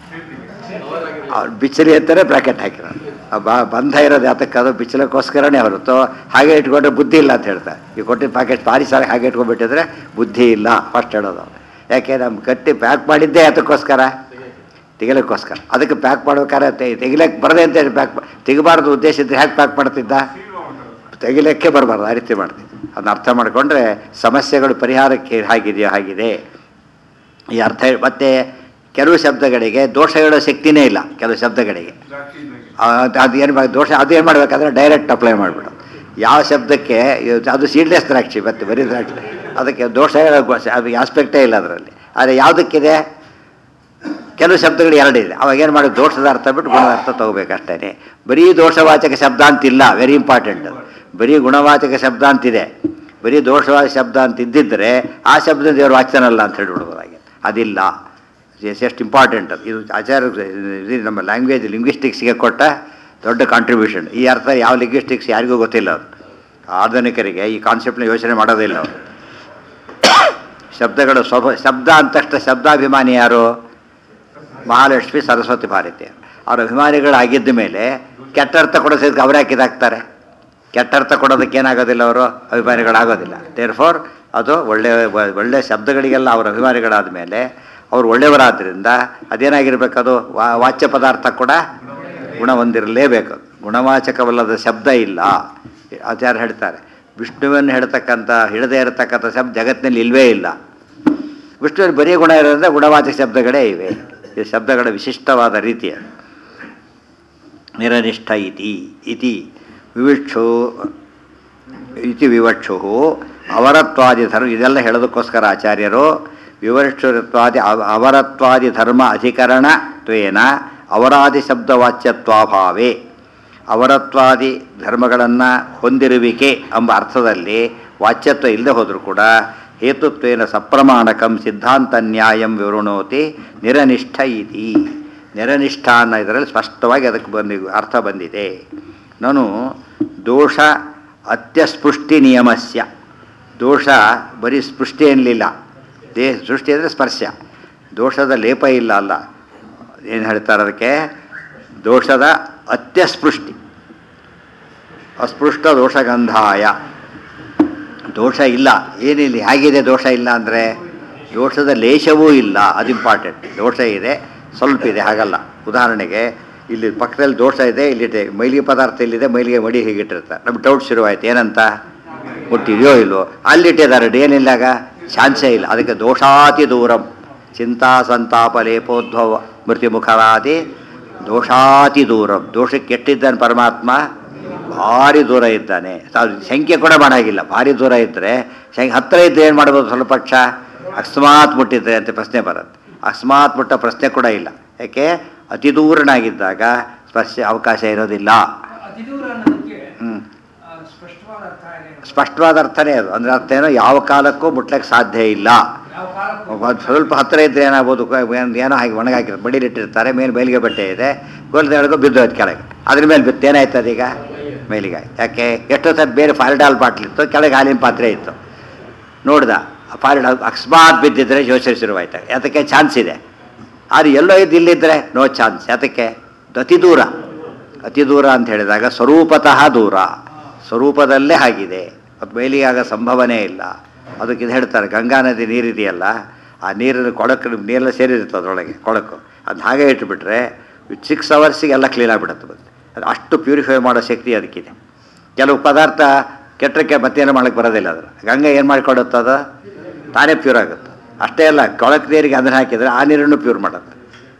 ಅವ್ರು ಬಿಚ್ಚಲಿ ಅಂತಾನೆ ಬ್ರಾಕೆಟ್ ಹಾಕಿರೋದು ಆ ಬಾ ಬಂಧ ಇರೋದು ಯಾತಕ್ಕೆ ಅದು ಬಿಚ್ಚಲಕ್ಕೋಸ್ಕರನೇ ಹೊರತು ಹಾಗೆ ಇಟ್ಕೊಂಡ್ರೆ ಬುದ್ಧಿ ಇಲ್ಲ ಅಂತ ಹೇಳ್ತಾರೆ ಈ ಕೊಟ್ಟಿದ್ದ ಪ್ಯಾಕೆಟ್ ಭಾರಿ ಸಾರಿ ಹಾಗೆ ಇಟ್ಕೊಂಡ್ಬಿಟ್ಟಿದ್ರೆ ಬುದ್ಧಿ ಇಲ್ಲ ಫಸ್ಟ್ ಹೇಳೋದು ಯಾಕೆ ನಮ್ಮ ಕಟ್ಟಿ ಪ್ಯಾಕ್ ಮಾಡಿದ್ದೇ ಅದಕ್ಕೋಸ್ಕರ ತೆಗಿಲಿಕ್ಕೋಸ್ಕರ ಅದಕ್ಕೆ ಪ್ಯಾಕ್ ಮಾಡ್ಬೇಕಾದ್ರೆ ತೆ- ತೆಗಿಲಕ್ಕೆ ಬರದೆ ಅಂತ ಹೇಳಿ ಪ್ಯಾಕ್ ತೆಗಿಬಾರ್ದು ಉದ್ದೇಶ ಇದ್ರೆ ಹೇಗೆ ಪ್ಯಾಕ್ ಮಾಡ್ತಿದ್ದ ತೆಗಿಲಿಕ್ಕೆ ಬರಬಾರ್ದು ಆ ರೀತಿ ಮಾಡ್ತಿದ್ದ ಅದನ್ನ ಅರ್ಥ ಮಾಡಿಕೊಂಡ್ರೆ ಸಮಸ್ಯೆಗಳು ಪರಿಹಾರಕ್ಕೆ ಹೇಗಿದೆಯೋ ಹಾಗಿದೆ ಈ ಅರ್ಥ ಮತ್ತೆ ಕೆಲವು ಶಬ್ದಗಳಿಗೆ ದೋಷ ಹೇಳೋ ಶಕ್ತಿನೇ ಇಲ್ಲ ಕೆಲವು ಶಬ್ದಗಳಿಗೆ ಅದು ಏನು ಮಾಡಿ ದೋಷ ಅದು ಏನು ಮಾಡಬೇಕಾದ್ರೆ ಡೈರೆಕ್ಟ್ ಅಪ್ಲೈ ಮಾಡಿಬಿಡೋದು ಯಾವ ಶಬ್ದಕ್ಕೆ ಇವ್- ಅದು ಸೀಡ್ಲೆಸ್ ದ್ರಾಕ್ಷಿ ಮತ್ತೆ ಬರೀ ದ್ರಾಕ್ಷಿ ಅದಕ್ಕೆ ದೋಷ ಹೇಳೋ ಗೊ- ಅದು ಆಸ್ಪೆಕ್ಟೇ ಇಲ್ಲ ಅದರಲ್ಲಿ ಆದರೆ ಯಾವುದಕ್ಕಿದೆ ಕೆಲವು ಶಬ್ದಗಳು ಎರಡಿದೆ ಅವಾಗ ಏನು ಮಾಡಿ ದೋಷದ ಅರ್ಥ ಬಿಟ್ಟು ಗುಣದ ಅರ್ಥ ತಗೋಬೇಕಷ್ಟೇ ಬರೀ ದೋಷವಾಚಕ ಶಬ್ದ ಅಂತಿಲ್ಲ ವೆರಿ ಇಂಪಾರ್ಟೆಂಟ್ ಬರೀ ಗುಣವಾಚಕ ಶಬ್ದ ಅಂತಿದೆ ಬರೀ ದೋಷವಾಚಕ ಶಬ್ದ ಅಂತ ಇದ್ದಿದ್ದರೆ ಆ ಶಬ್ದ ದೇವರು ವಾಚನಲ್ಲ ಅಂತ ಹೇಳ್ಬಿಡ್ಬೋದಾಗಿದೆ ಅದಿಲ್ಲ ಎಸ್- ಎಷ್ಟು ಇಂಪಾರ್ಟೆಂಟ್ ಅದು ಇದು ಆಚಾರ್ಯ ಇದು ನಮ್ಮ ಲ್ಯಾಂಗ್ವೇಜ್ ಲಿಂಗ್ವಿಸ್ಟಿಕ್ಸ್ಗೆ ಕೊಟ್ಟ ದೊಡ್ಡ ಕಾಂಟ್ರಿಬ್ಯೂಷನ್ ಈ ಅರ್ಥ ಯಾವ ಲಿಂಗ್ವಿಸ್ಟಿಕ್ಸ್ ಯಾರಿಗೂ ಗೊತ್ತಿಲ್ಲ ಅದು ಆಧುನಿಕರಿಗೆ ಈ ಕಾನ್ಸೆಪ್ಟ್ನ ಯೋಚನೆ ಮಾಡೋದಿಲ್ಲ ಅವರು ಶಬ್ದಗಳು ಸ್ವಭ ಶಬ್ದ ಅಂತ ತಕ್ಷಣ ಶಬ್ದಾಭಿಮಾನಿ ಯಾರು ಮಹಾಲಕ್ಷ್ಮಿ ಸರಸ್ವತಿ ಭಾರತಿ ಅವ್ರ ಅಭಿಮಾನಿಗಳಾಗಿದ್ದ ಮೇಲೆ ಕೆಟ್ಟ ಅರ್ಥ ಕೊಡೋದಕ್ಕೆ ಅವರೇ ಹಾಕಿದಾಕ್ತಾರೆ ಕೆಟ್ಟ ಅರ್ಥ ಕೊಡೋದಕ್ಕೆ ಏನಾಗೋದಿಲ್ಲ ಅವರು ಅಭಿಮಾನಿಗಳಾಗೋದಿಲ್ಲ ದೇರ್ ಫೋರ್ ಅದು ಒಳ್ಳೆಯ ಒಳ್ಳೆಯ ಶಬ್ದಗಳಿಗೆಲ್ಲ ಅವರ ಅಭಿಮಾನಿಗಳಾದ ಮೇಲೆ ಅವರು ಒಳ್ಳೆಯವರಾದ್ದರಿಂದ ಅದೇನಾಗಿರ್ಬೇಕು ಅದು ವಾ- ವಾಚ್ಯ ಪದಾರ್ಥ ಕೂಡ ಗುಣ ಹೊಂದಿರಲೇಬೇಕು ಗುಣವಾಚಕವಲ್ಲದ ಶಬ್ದ ಇಲ್ಲ ಆಚಾರ್ಯ ಹೇಳ್ತಾರೆ ವಿಷ್ಣುವನ್ನು ಹೇಳ್ತಕ್ಕಂಥ ಹಿಡದೇ ಇರತಕ್ಕಂಥ ಶಬ್ದ ಜಗತ್ತಿನಲ್ಲಿ ಇಲ್ವೇ ಇಲ್ಲ ವಿಷ್ಣುವಿನ ಬರೀ ಗುಣ ಇರೋದ್ರಿಂದ ಗುಣವಾಚಕ ಶಬ್ದಗಳೇ ಇವೆ ಈ ಶಬ್ದಗಳ ವಿಶಿಷ್ಟವಾದ ರೀತಿಯ ನಿರನಿಷ್ಠ ಇತಿ ಇತಿ ವಿವಿಕ್ಷು ಇತಿ ವಿವಕ್ಷು ಅವರತ್ವಾದಿ ಧರ್ಮ ಇದೆಲ್ಲ ಹೇಳೋದಕ್ಕೋಸ್ಕರ ಆಚಾರ್ಯರು ವಿವಕ್ಷತ್ವಾದಿ ಅವ- ಅವರತ್ವಾದಿ ಧರ್ಮ ಅಧಿಕರಣ ತ್ವೇನ ಅವರಾದಿ ಶಬ್ದವಾಚ್ಯತ್ವಾಭಾವೇ ಅವರತ್ವಾದಿ ಧರ್ಮಗಳನ್ನು ಹೊಂದಿರುವಿಕೆ ಎಂಬ ಅರ್ಥದಲ್ಲಿ ವಾಚ್ಯತ್ವ ಇಲ್ಲದೆ ಹೋದರೂ ಕೂಡ ಹೇತುತ್ವೇನ ಸಪ್ರಮಾಣಕಂ ಸಿದ್ಧಾಂತ ನ್ಯಾಯಂ ವಿವೃಣೋತಿ ನಿರನಿಷ್ಠ ಇತಿ ನಿರನಿಷ್ಠ ಅನ್ನೋ ಇದರಲ್ಲಿ ಸ್ಪಷ್ಟವಾಗಿ ಅದಕ್ಕೆ ಬಂದಿ ಅರ್ಥ ಬಂದಿದೆ ನಾನು ದೋಷ ಅತ್ಯಸ್ಪೃಷ್ಟಿ ನಿಯಮಸ್ಯ ದೋಷ ಬರೀ ಸ್ಪೃಷ್ಟಿ ಅನ್ನಲಿಲ್ಲ ದೇ ಸೃಷ್ಟಿ ಅಂದರೆ ಸ್ಪರ್ಶ ದೋಷದ ಲೇಪ ಇಲ್ಲ ಅಲ್ಲ ಏನು ಹೇಳ್ತಾರೆ ಅದಕ್ಕೆ ದೋಷದ ಅತ್ಯಸ್ಪೃಷ್ಟಿ ಅಸ್ಪೃಷ್ಟ ದೋಷಗಂಧಾಯ ದೋಷ ಇಲ್ಲ ಏನಿಲ್ಲ ಹೇಗಿದೆ ದೋಷ ಇಲ್ಲ ಅಂದರೆ ದೋಷದ ಲೇಷವೂ ಇಲ್ಲ ಅದು ಇಂಪಾರ್ಟೆಂಟ್ ದೋಷ ಇದೆ ಸ್ವಲ್ಪ ಇದೆ ಹಾಗಲ್ಲ ಉದಾಹರಣೆಗೆ ಇಲ್ಲಿ ಪಕ್ಕದಲ್ಲಿ ದೋಷ ಇದೆ ಇಲ್ಲಿದೆ ಮೈಲಿಗೆ ಪದಾರ್ಥ ಇಲ್ಲಿದೆ ಮೈಲಿಗೆ ಮಡಿ ಹೀಗಿಟ್ಟಿರ್ತಾರೆ ನಮ್ಗೆ ಡೌಟ್ ಶುರುವಾಯ್ತು ಏನಂತ ಮುಟ್ಟಿದೆಯೋ ಇಲ್ವೋ ಅಲ್ಲಿಟ್ಟಿದ್ದಾರೆ ಏನಿಲ್ಲಾಗ ಚಾನ್ಸೇ ಇಲ್ಲ ಅದಕ್ಕೆ ದೋಷಾತಿ ದೂರಂ ಚಿಂತಾ ಸಂತಾಪ ಲೇಪೋದ್ಭವ ಮೃತ್ಯುಮುಖರಾದಿ ದೋಷಾತಿ ದೂರಂ ದೋಷಕ್ಕೆ ಎಟ್ಟಿದ್ದಾನೆ ಪರಮಾತ್ಮ ಭಾರಿ ದೂರ ಇದ್ದಾನೆ ಅದು ಸಂಖ್ಯೆ ಕೂಡ ಮಾಡಾಗಿಲ್ಲ ಭಾರಿ ದೂರ ಇದ್ದರೆ ಸಂಖ್ಯೆ ಹತ್ತಿರ ಇದ್ದರೆ ಏನು ಮಾಡ್ಬೋದು ಸ್ವಲ್ಪ ಪಕ್ಷ ಅಕಸ್ಮಾತ್ ಮುಟ್ಟಿದ್ರೆ ಅಂತ ಪ್ರಶ್ನೆ ಬರುತ್ತೆ ಅಕಸ್ಮಾತ್ ಮುಟ್ಟ ಪ್ರಶ್ನೆ ಕೂಡ ಇಲ್ಲ ಯಾಕೆ ಅತಿ ದೂರನಾಗಿದ್ದಾಗ ಸ್ಪರ್ಶ ಅವಕಾಶ ಇರೋದಿಲ್ಲ ಅತಿ ದೂರ ಅನ್ನೋದಕ್ಕೆ ಹ್ಞೂ ಆ, ಸ್ಪಷ್ಟವಾದ ಅರ್ಥ ಏನೇನು ಸ್ಪಷ್ಟವಾದ ಅರ್ಥನೇ ಅದು ಅಂದರೆ ಅರ್ಥ ಏನೋ ಯಾವ ಕಾಲಕ್ಕೂ ಮುಟ್ಲಿಕ್ಕೆ ಸಾಧ್ಯ ಇಲ್ಲ ಯಾವ ಕಾಲಕ್ಕೂ ಒಂದು ಸ್ವಲ್ಪ ಹತ್ತಿರ ಇದ್ದರೆ ಏನಾಗ್ಬೋದು ಕ- ಏನ್- ಏನೋ ಹಾಗೆ ಒಣಗಾಕಿರ್ತಾರೆ ಬಡಿಲಿಟ್ಟಿರ್ತಾರೆ ಮೇಲೆ ಮೇಲಿಗೆ ಬಟ್ಟೆ ಇದೆ ಗೋಲ್ದ ಎಳೆದು ಬಿದ್ದೋಯ್ತು ಕೆಳಗೆ ಅದ್ರ ಮೇಲೆ ಬಿತ್ತು ಏನಾಯ್ತು ಅದೀಗ ಮೇಲಿಗೆ ಆಯ್ತು ಯಾಕೆ ಎಷ್ಟೋ ಸಲ ಬೇರೆ ಫಾರಿಡಾಲ್ ಬಾಟ್ಲ್ ಇತ್ತು ಕೆಳಗೆ ಹಾಲಿನ ಪಾತ್ರೆ ಇತ್ತು ನೋಡ್ದ ಫಾರಿಡಾಲ್ ಅಕಸ್ಮಾತ್ ಬಿದ್ದಿದ್ರೆ ಯೋಚನೆ ಶುರುವಾಯ್ತು ಯಾತಕ್ಕೆ ಚಾನ್ಸ್ ಇದೆ ಆದ್ರೆ ಎಲ್ಲೋ ಇದ್ದು ಇಲ್ಲಿದ್ದರೆ ನೋ ಚಾನ್ಸ್ ಯಾತಕ್ಕೆ ಅದು ಅತಿ ದೂರ ಅತಿ ದೂರ ಅಂತ ಹೇಳಿದಾಗ ಸ್ವರೂಪತಃ ದೂರ ಸ್ವರೂಪದಲ್ಲೇ ಆಗಿದೆ ಅದು ಮೇಲಿಗೆ ಆಗ ಸಂಭವನೇ ಇಲ್ಲ ಅದಕ್ಕೆ ಇದು ಹೇಳ್ತಾರೆ ಗಂಗಾ ನದಿ ನೀರಿದೆಯಲ್ಲ ಆ ನೀರಿನ ಕೊಳಕು ನೀರೆಲ್ಲ ಸೇರಿರುತ್ತೆ ಅದರೊಳಗೆ ಕೊಳಕು ಅದು ಹಾಗೆ ಇಟ್ಬಿಟ್ರೆ ಸಿಕ್ಸ್ ಅವರ್ಸಿಗೆ ಎಲ್ಲ ಕ್ಲೀನ್ ಆಗಿಬಿಡುತ್ತೆ ಮತ್ತೆ ಅದು ಅಷ್ಟು ಪ್ಯೂರಿಫೈ ಮಾಡೋ ಶಕ್ತಿ ಅದಕ್ಕಿದೆ ಕೆಲವು ಪದಾರ್ಥ ಕೆಟ್ಟಕ್ಕೆ ಮತ್ತೇನು ಮಾಡಕ್ಕೆ ಬರೋದಿಲ್ಲ ಅದರ ಗಂಗೆ ಏನು ಮಾಡಿಕೊಡುತ್ತೆ ಅದು ತಾನೇ ಪ್ಯೂರ್ ಆಗುತ್ತೆ ಅಷ್ಟೇ ಅಲ್ಲ ಕೊಳಕು ನೀರಿಗೆ ಅದನ್ನು ಹಾಕಿದರೆ ಆ ನೀರನ್ನು ಪ್ಯೂರ್ ಮಾಡುತ್ತೆ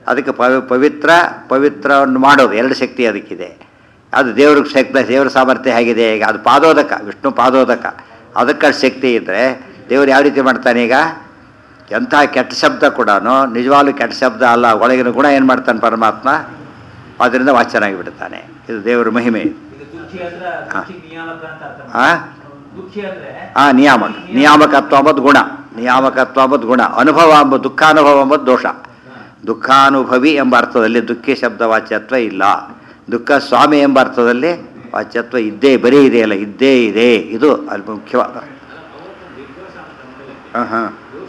ಅದಕ್ಕೆ ಪವಿ ಪವಿತ್ರ ಪವಿತ್ರವನ್ನು ಮಾಡೋದು ಎರಡು ಶಕ್ತಿ ಅದಕ್ಕಿದೆ ಅದು ದೇವ್ರಿಗೆ ಶಕ್ತಿ ದೇವ್ರ ಸಾಮರ್ಥ್ಯ ಹೇಗಿದೆ ಈಗ ಅದು ಪಾದೋದಕ ವಿಷ್ಣು ಪಾದೋದಕ ಅದಕ್ಕೆ ಅಷ್ಟು ಶಕ್ತಿ ಇದ್ದರೆ ದೇವ್ರು ಯಾವ ರೀತಿ ಮಾಡ್ತಾನೆ ಈಗ ಎಂಥ ಕೆಟ್ಟ ಶಬ್ದ ಕೂಡ ನಿಜವಾಗ್ಲೂ ಕೆಟ್ಟ ಶಬ್ದ ಅಲ್ಲ ಒಳಗಿನ ಗುಣ ಏನು ಮಾಡ್ತಾನೆ ಪರಮಾತ್ಮ ಅದರಿಂದ ವಾಚನಾಗಿ ಬಿಡ್ತಾನೆ ಇದು ದೇವರ ಮಹಿಮೆ ಇದು ಇದು ದುಃಖಿ ಅಂದ್ರೆ ಹಾ. ದುಃಖಿ ನಿಯಾಮಕ ಅಂತ ಅರ್ಥ ಆ? ಮಾಡ್ಕೊಳ್ಳಿ. ದುಃಖಿ ಅಂದ್ರೆ ಆ ನಿಯಾಮಕ ನಿಯಾಮಕತ್ವ ಅಂಬದು ಗುಣ ನಿಯಾಮಕತ್ವ ಅಂಬದು ಗುಣ ಅನುಭವ ಎಂಬ ದುಃಖಾನುಭವ ಎಂಬುದು ದೋಷ ದುಃಖಾನುಭವಿ ಎಂಬ ಅರ್ಥದಲ್ಲಿ ದುಃಖಿ ಶಬ್ದ ವಾಚ್ಯತ್ವ ಇಲ್ಲ ದುಃಖ ಸ್ವಾಮಿ ಎಂಬ ಅರ್ಥದಲ್ಲಿ ವಾಚ್ಯತ್ವ ಇದ್ದೇ ಬರೀ ಇದೆಯಲ್ಲ ಇದ್ದೇ ಇದೆ ಇದು ಅಲ್ಲಿ ಮುಖ್ಯವಾದ ಹಾಂ ಹಾಂ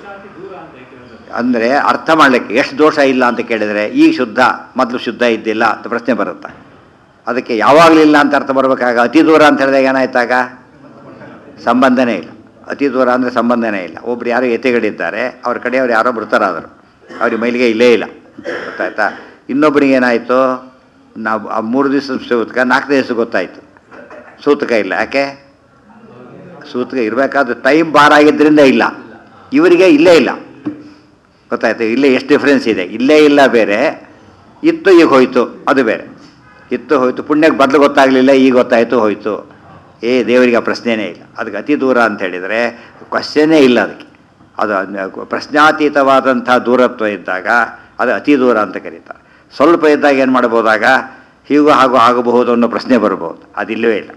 ಅಂದರೆ ಅರ್ಥ ಮಾಡಲಿಕ್ಕೆ ಎಷ್ಟು ದೋಷ ಇಲ್ಲ ಅಂತ ಕೇಳಿದರೆ ಈಗ ಶುದ್ಧ ಮೊದಲು ಶುದ್ಧ ಇದ್ದಿಲ್ಲ ಅಂತ ಪ್ರಶ್ನೆ ಬರುತ್ತೆ ಅದಕ್ಕೆ ಯಾವಾಗಲೂ ಇಲ್ಲ ಅಂತ ಅರ್ಥ ಬರಬೇಕಾಗ ಅತಿ ದೂರ ಅಂತ ಹೇಳಿದಾಗ ಏನಾಯ್ತಾಗ ಸಂಬಂಧನೇ ಇಲ್ಲ ಅತಿ ದೂರ ಅಂದರೆ ಸಂಬಂಧನೇ ಇಲ್ಲ ಒಬ್ರು ಯಾರೋ ಎತೆಗಳಿದ್ದಾರೆ ಅವ್ರ ಕಡೆಯವ್ರು ಯಾರೋ ಮೃತರಾದರು ಅವ್ರಿಗೆ ಮೈಲಿಗೆ ಇಲ್ಲೇ ಇಲ್ಲ ಗೊತ್ತಾಯ್ತಾ ಇನ್ನೊಬ್ರಿಗೆ ಏನಾಯಿತು ನಾವು ಆ ಮೂರು ದಿವಸ ಸೂತಕ ನಾಲ್ಕು ದಿವಸ ಗೊತ್ತಾಯಿತು ಸೂತಕ ಇಲ್ಲ ಯಾಕೆ ಸೂತಕ ಇರಬೇಕಾದ್ರೆ ಟೈಮ್ ಬಾರ್ ಆಗಿದ್ದರಿಂದ ಇಲ್ಲ ಇವರಿಗೆ ಇಲ್ಲೇ ಇಲ್ಲ ಗೊತ್ತಾಯ್ತು ಇಲ್ಲೇ ಎಷ್ಟು ಡಿಫ್ರೆನ್ಸ್ ಇದೆ ಇಲ್ಲೇ ಇಲ್ಲ ಬೇರೆ ಇತ್ತು ಈಗ ಹೋಯ್ತು ಅದು ಬೇರೆ ಇತ್ತು ಹೋಯ್ತು ಪುಣ್ಯಕ್ಕೆ ಬದಲು ಗೊತ್ತಾಗಲಿಲ್ಲ ಈಗ ಗೊತ್ತಾಯಿತು ಹೋಯ್ತು ಏ ದೇವರಿಗೆ ಆ ಪ್ರಶ್ನೆನೇ ಇಲ್ಲ ಅದಕ್ಕೆ ಅತಿ ದೂರ ಅಂತ ಹೇಳಿದರೆ ಕ್ವಶನ್ನೇ ಇಲ್ಲ ಅದಕ್ಕೆ ಅದು ಅದ್ನ- ಪ್ರಶ್ನಾತೀತವಾದಂಥ ದೂರತ್ವ ಇದ್ದಾಗ ಅದು ಅತಿ ದೂರ ಅಂತ ಕರೀತಾರೆ ಸ್ವಲ್ಪ ಇದ್ದಾಗ ಏನು ಮಾಡ್ಬೋದಾಗ ಹೀಗೂ ಹಾಗೂ ಆಗಬಹುದು ಅನ್ನೋ ಪ್ರಶ್ನೆ ಬರ್ಬೋದು ಅದಿಲ್ಲವೇ ಇಲ್ಲ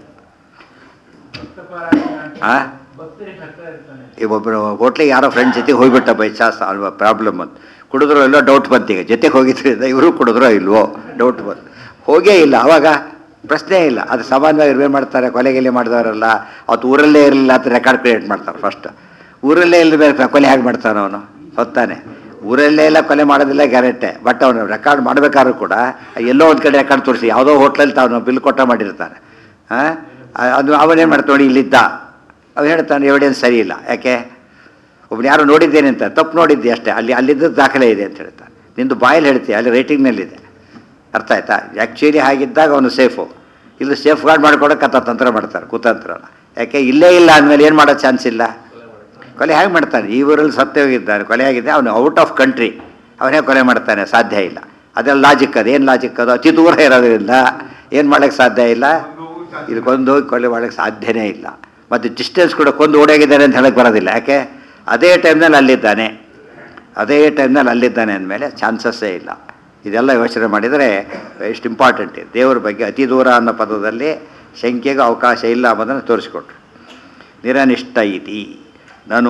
ಆ? ಭಕ್ತರಿಗೆ ಹತ್ರ ಇರ್ತಾನೆ ಈ ಒಬ್ಬರು ಹೋಟ್ಲಿಗೆ ಯಾರೋ ಫ್ರೆಂಡ್ ಜೊತೆಗೆ ಹೋಗ್ಬಿಟ್ಟ ಬೈ ಚಾನ್ಸ್ ಅಲ್ವಾ ಪ್ರಾಬ್ಲಮ್ ಅಂತ ಕುಡಿದ್ರೋ ಇಲ್ಲೋ ಡೌಟ್ ಬಂತು ಈಗ ಜೊತೆಗೆ ಹೋಗಿದ್ರಿಂದ ಇವರು ಕುಡಿದ್ರೋ ಇಲ್ವೋ ಡೌಟ್ ಬಂತು ಹೋಗೇ ಇಲ್ಲ ಅವಾಗ ಪ್ರಶ್ನೆ ಇಲ್ಲ ಅದು ಸಾಮಾನ್ಯವಾಗಿ ಇರ್ವೇ ಮಾಡ್ತಾರೆ ಕೊಲೆಗೆಲೆ ಮಾಡಿದವರೆಲ್ಲ ಅವತ್ತು ಊರಲ್ಲೇ ಇರಲಿಲ್ಲ ಅಂತ ರೆಕಾರ್ಡ್ ಕ್ರಿಯೇಟ್ ಮಾಡ್ತಾರೆ ಫಸ್ಟ್ ಊರಲ್ಲೇ ಇಲ್ಲದೆ ಕೊಲೆ ಹೇಗೆ ಮಾಡ್ತಾನೆ ಅವನು ಹೊತ್ತಾನೆ ಊರಲ್ಲೇ ಎಲ್ಲ ಕೊಲೆ ಮಾಡೋದಿಲ್ಲ ಗ್ಯಾರೆಂಟೆ ಬಟ್ ಅವನು ರೆಕಾರ್ಡ್ ಮಾಡಬೇಕಾದ್ರೂ ಕೂಡ ಎಲ್ಲೋ ಒಂದು ಕಡೆ ರೆಕಾರ್ಡ್ ತೋರಿಸಿ ಯಾವುದೋ ಹೋಟ್ಲಲ್ಲಿ ತಾನು ಬಿಲ್ ಕೊಟ್ಟ ಮಾಡಿರ್ತಾನೆ ಹಾಂ ಅದು ಅವನೇನು ಮಾಡ್ತಾನೆ ನೋಡಿ ಇಲ್ಲಿದ್ದ ಅವ ಹೇಳ್ತಾನೆ ಎವಿಡೆನ್ಸ್ ಸರಿ ಇಲ್ಲ ಯಾಕೆ ಒಬ್ಬನು ಯಾರು ನೋಡಿದ್ದೇನೆ ಅಂತ ತಪ್ಪು ನೋಡಿದ್ದೆ ಅಷ್ಟೇ ಅಲ್ಲಿ ಅಲ್ಲಿದ್ದ ದಾಖಲೆ ಇದೆ ಅಂತ ಹೇಳ್ತಾನೆ ನಿಂದು ಬಾಯಲ್ಲಿ ಹೇಳ್ತೀಯ ಅಲ್ಲಿ ರೈಟಿಂಗ್ನಲ್ಲಿದೆ ಅರ್ಥ ಆಯ್ತಾ ಆ್ಯಕ್ಚುಲಿ ಹಾಗಿದ್ದಾಗ ಅವನು ಸೇಫು ಇಲ್ಲಿ ಸೇಫ್ ಗಾರ್ಡ್ ಮಾಡ್ಕೊಡೋಕೆ ಆತ ತಂತ್ರ ಮಾಡ್ತಾರೆ ಕುತಂತ್ರ ಯಾಕೆ ಇಲ್ಲೇ ಇಲ್ಲ ಅಂದಮೇಲೆ ಏನು ಮಾಡೋ ಚಾನ್ಸ್ ಇಲ್ಲ ಕೊಲೆ ಹೇಗೆ ಮಾಡ್ತಾನೆ ಈ ಊರಲ್ಲಿ ಸತ್ಯ ಹೋಗಿದ್ದಾನೆ ಕೊಲೆ ಆಗಿದೆ ಅವನು ಔಟ್ ಆಫ್ ಕಂಟ್ರಿ ಅವನೇ ಕೊಲೆ ಮಾಡ್ತಾನೆ ಸಾಧ್ಯ ಇಲ್ಲ ಅದೆಲ್ಲ ಲಾಜಿಕ್ ಅದು ಏನು ಲಾಜಿಕ್ ಅದು ಅತಿ ದೂರ ಇರೋದ್ರಿಂದ ಏನು ಮಾಡೋಕ್ಕೆ ಸಾಧ್ಯ ಇಲ್ಲ ಇದು ಕೊಂದು ಹೋಗಿ ಕೊಲೆ ಮಾಡೋಕ್ಕೆ ಸಾಧ್ಯನೇ ಇಲ್ಲ ಮತ್ತು ಡಿಸ್ಟೆನ್ಸ್ ಕೂಡ ಕೊಂದು ಓಡೋಗಿದ್ದಾನೆ ಅಂತ ಹೇಳಕ್ಕೆ ಬರೋದಿಲ್ಲ ಯಾಕೆ ಅದೇ ಟೈಮ್ನಲ್ಲಿ ಅಲ್ಲಿದ್ದಾನೆ ಅದೇ ಟೈಮ್ನಲ್ಲಿ ಅಲ್ಲಿದ್ದಾನೆ ಅಂದಮೇಲೆ ಚಾನ್ಸಸ್ಸೇ ಇಲ್ಲ ಇದೆಲ್ಲ ಯೋಚನೆ ಮಾಡಿದರೆ ಎಷ್ಟು ಇಂಪಾರ್ಟೆಂಟ್ ಇದೆ ದೇವರ ಬಗ್ಗೆ ಅತಿ ದೂರ ಅನ್ನೋ ಪದದಲ್ಲಿ ಶಂಕೆಗೆ ಅವಕಾಶ ಇಲ್ಲ ಅನ್ನೋದನ್ನು ತೋರಿಸ್ಕೊಟ್ರು ನಿರನಿಷ್ಠ ಇತಿ ನಾನು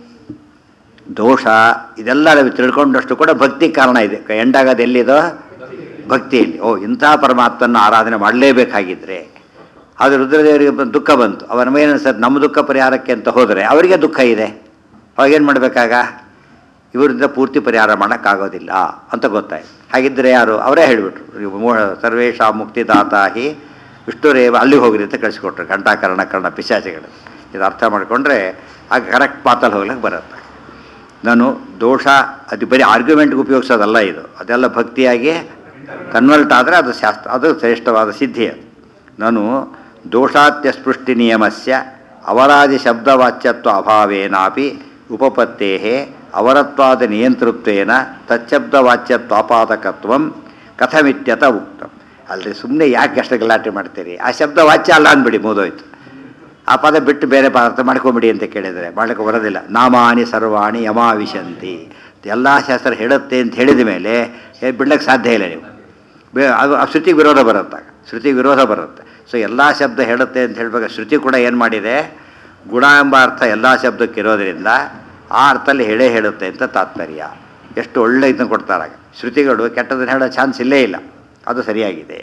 ದೋಷ ಇದೆಲ್ಲ ನಾವು ತಿಳ್ಕೊಂಡಷ್ಟು ಕೂಡ ಭಕ್ತಿ ಕಾರಣ ಇದೆ ಎಂಡಾಗೋದು ಎಲ್ಲಿದೋ ಭಕ್ತಿಯಲ್ಲಿ ಓ ಇಂಥ ಪರಮಾತ್ಮನ ಆರಾಧನೆ ಮಾಡಲೇಬೇಕಾಗಿದ್ರೆ ಆದರೆ ರುದ್ರದೇವರಿಗೆ ಬ- ದುಃಖ ಬಂತು ಅವನ ಮೇಲೆ ಸರ್ ನಮ್ಮ ದುಃಖ ಪರಿಹಾರಕ್ಕೆ ಅಂತ ಹೋದರೆ ಅವರಿಗೆ ದುಃಖ ಇದೆ ಅವಾಗೇನು ಮಾಡಬೇಕಾಗ ಇವರಿಂದ ಪೂರ್ತಿ ಪರಿಹಾರ ಮಾಡೋಕ್ಕಾಗೋದಿಲ್ಲ ಅಂತ ಗೊತ್ತಾಯ್ತು ಹಾಗಿದ್ದರೆ ಯಾರು ಅವರೇ ಹೇಳಿಬಿಟ್ರು ನೀವು ಮೂ ಸರ್ವೇಶ ಮುಕ್ತಿದಾತ ಹಿ ವಿಷ್ಣುರೇವ ಅಲ್ಲಿಗೆ ಹೋಗ್ರಿ ಅಂತ ಕಳಿಸ್ಕೊಟ್ರು ಘಂಟಾಕರಣ ಕರ್ಣ ಪಿಶಾಚಿಗಳು ಇದು ಅರ್ಥ ಮಾಡಿಕೊಂಡ್ರೆ ಆಗ ಕರೆಕ್ಟ್ ಮಾತಲ್ಲಿ ಹೋಗ್ಲಿಕ್ಕೆ ಬರುತ್ತೆ ನಾನು ದೋಷ ಅದು ಬರೀ ಆರ್ಗ್ಯುಮೆಂಟ್ಗೆ ಉಪಯೋಗಿಸೋದಲ್ಲ ಇದು ಅದೆಲ್ಲ ಭಕ್ತಿಯಾಗಿ ಕನ್ವರ್ಟ್ ಆದರೆ ಅದು ಶಾಸ್ತ್ರ ಅದು ಶ್ರೇಷ್ಠವಾದ ಸಿದ್ಧಿ ಅದು ನಾನು ದೋಷಾತ್ಯಸ್ಪೃಷ್ಟಿ ನಿಯಮಸ್ಯ ಅವರಾದಿ ಶಬ್ದವಾಚ್ಯತ್ವ ಅಭಾವೇನಾಪಿ ಉಪಪತ್ತೇ ಅವರತ್ವಾದ ನಿಯಂತೃತ್ವೇನ ತಚ್ಚಬ್ದವಾಚ್ಯತ್ವಾಪಾದಕತ್ವ ಕಥಮಿತ್ಯತ ಉಕ್ತಂ ಅಲ್ರಿ ಸುಮ್ಮನೆ ಯಾಕೆ ಅಷ್ಟು ಗಲಾಟೆ ಮಾಡ್ತೀರಿ ಆ ಶಬ್ದ ವಾಚ್ಯ ಅಲ್ಲ ಅಂದ್ಬಿಡಿ ಮುಗಿದೋಯ್ತು ಆ ಪದ ಬಿಟ್ಟು ಬೇರೆ ಪದಾರ್ಥ ಮಾಡ್ಕೊಂಬಿಡಿ ಅಂತ ಕೇಳಿದರೆ ಮಾಡಲಿಕ್ಕೆ ಬರೋದಿಲ್ಲ ನಾಮಾನಿ ಸರ್ವಾಣಿ ಯಮಾವಿಶಂತಿ ಎಲ್ಲ ಶಾಸ್ತ್ರ ಹೇಳುತ್ತೆ ಅಂತ ಹೇಳಿದ ಮೇಲೆ ಏ, ಬಿಡ್ಲಿಕ್ಕೆ ಸಾಧ್ಯ ಇಲ್ಲ ನೀವು ಬೇ ಅದು ಆ ಶ್ರುತಿಗೆ ವಿರೋಧ ಬರುತ್ತೆ ಶ್ರುತಿಗೆ ವಿರೋಧ ಬರುತ್ತೆ ಸೊ ಎಲ್ಲ ಶಬ್ದ ಹೇಳುತ್ತೆ ಅಂತ ಹೇಳ್ಬೇಕು ಶ್ರುತಿ ಕೂಡ ಏನು ಮಾಡಿದೆ ಗುಣ ಎಂಬ ಅರ್ಥ ಎಲ್ಲ ಶಬ್ದಕ್ಕೆ ಇರೋದರಿಂದ ಆ ಅರ್ಥದಲ್ಲಿ ಹೇಳೇ ಹೇಳುತ್ತೆ ಅಂತ ತಾತ್ಪರ್ಯ ಎಷ್ಟು ಒಳ್ಳೆ ಇದನ್ನು ಕೊಡ್ತಾರೆ ಶ್ರುತಿಗಳು ಕೆಟ್ಟದನ್ನು ಹೇಳೋ ಚಾನ್ಸ್ ಇಲ್ಲೇ ಇಲ್ಲ ಅದು ಸರಿಯಾಗಿದೆ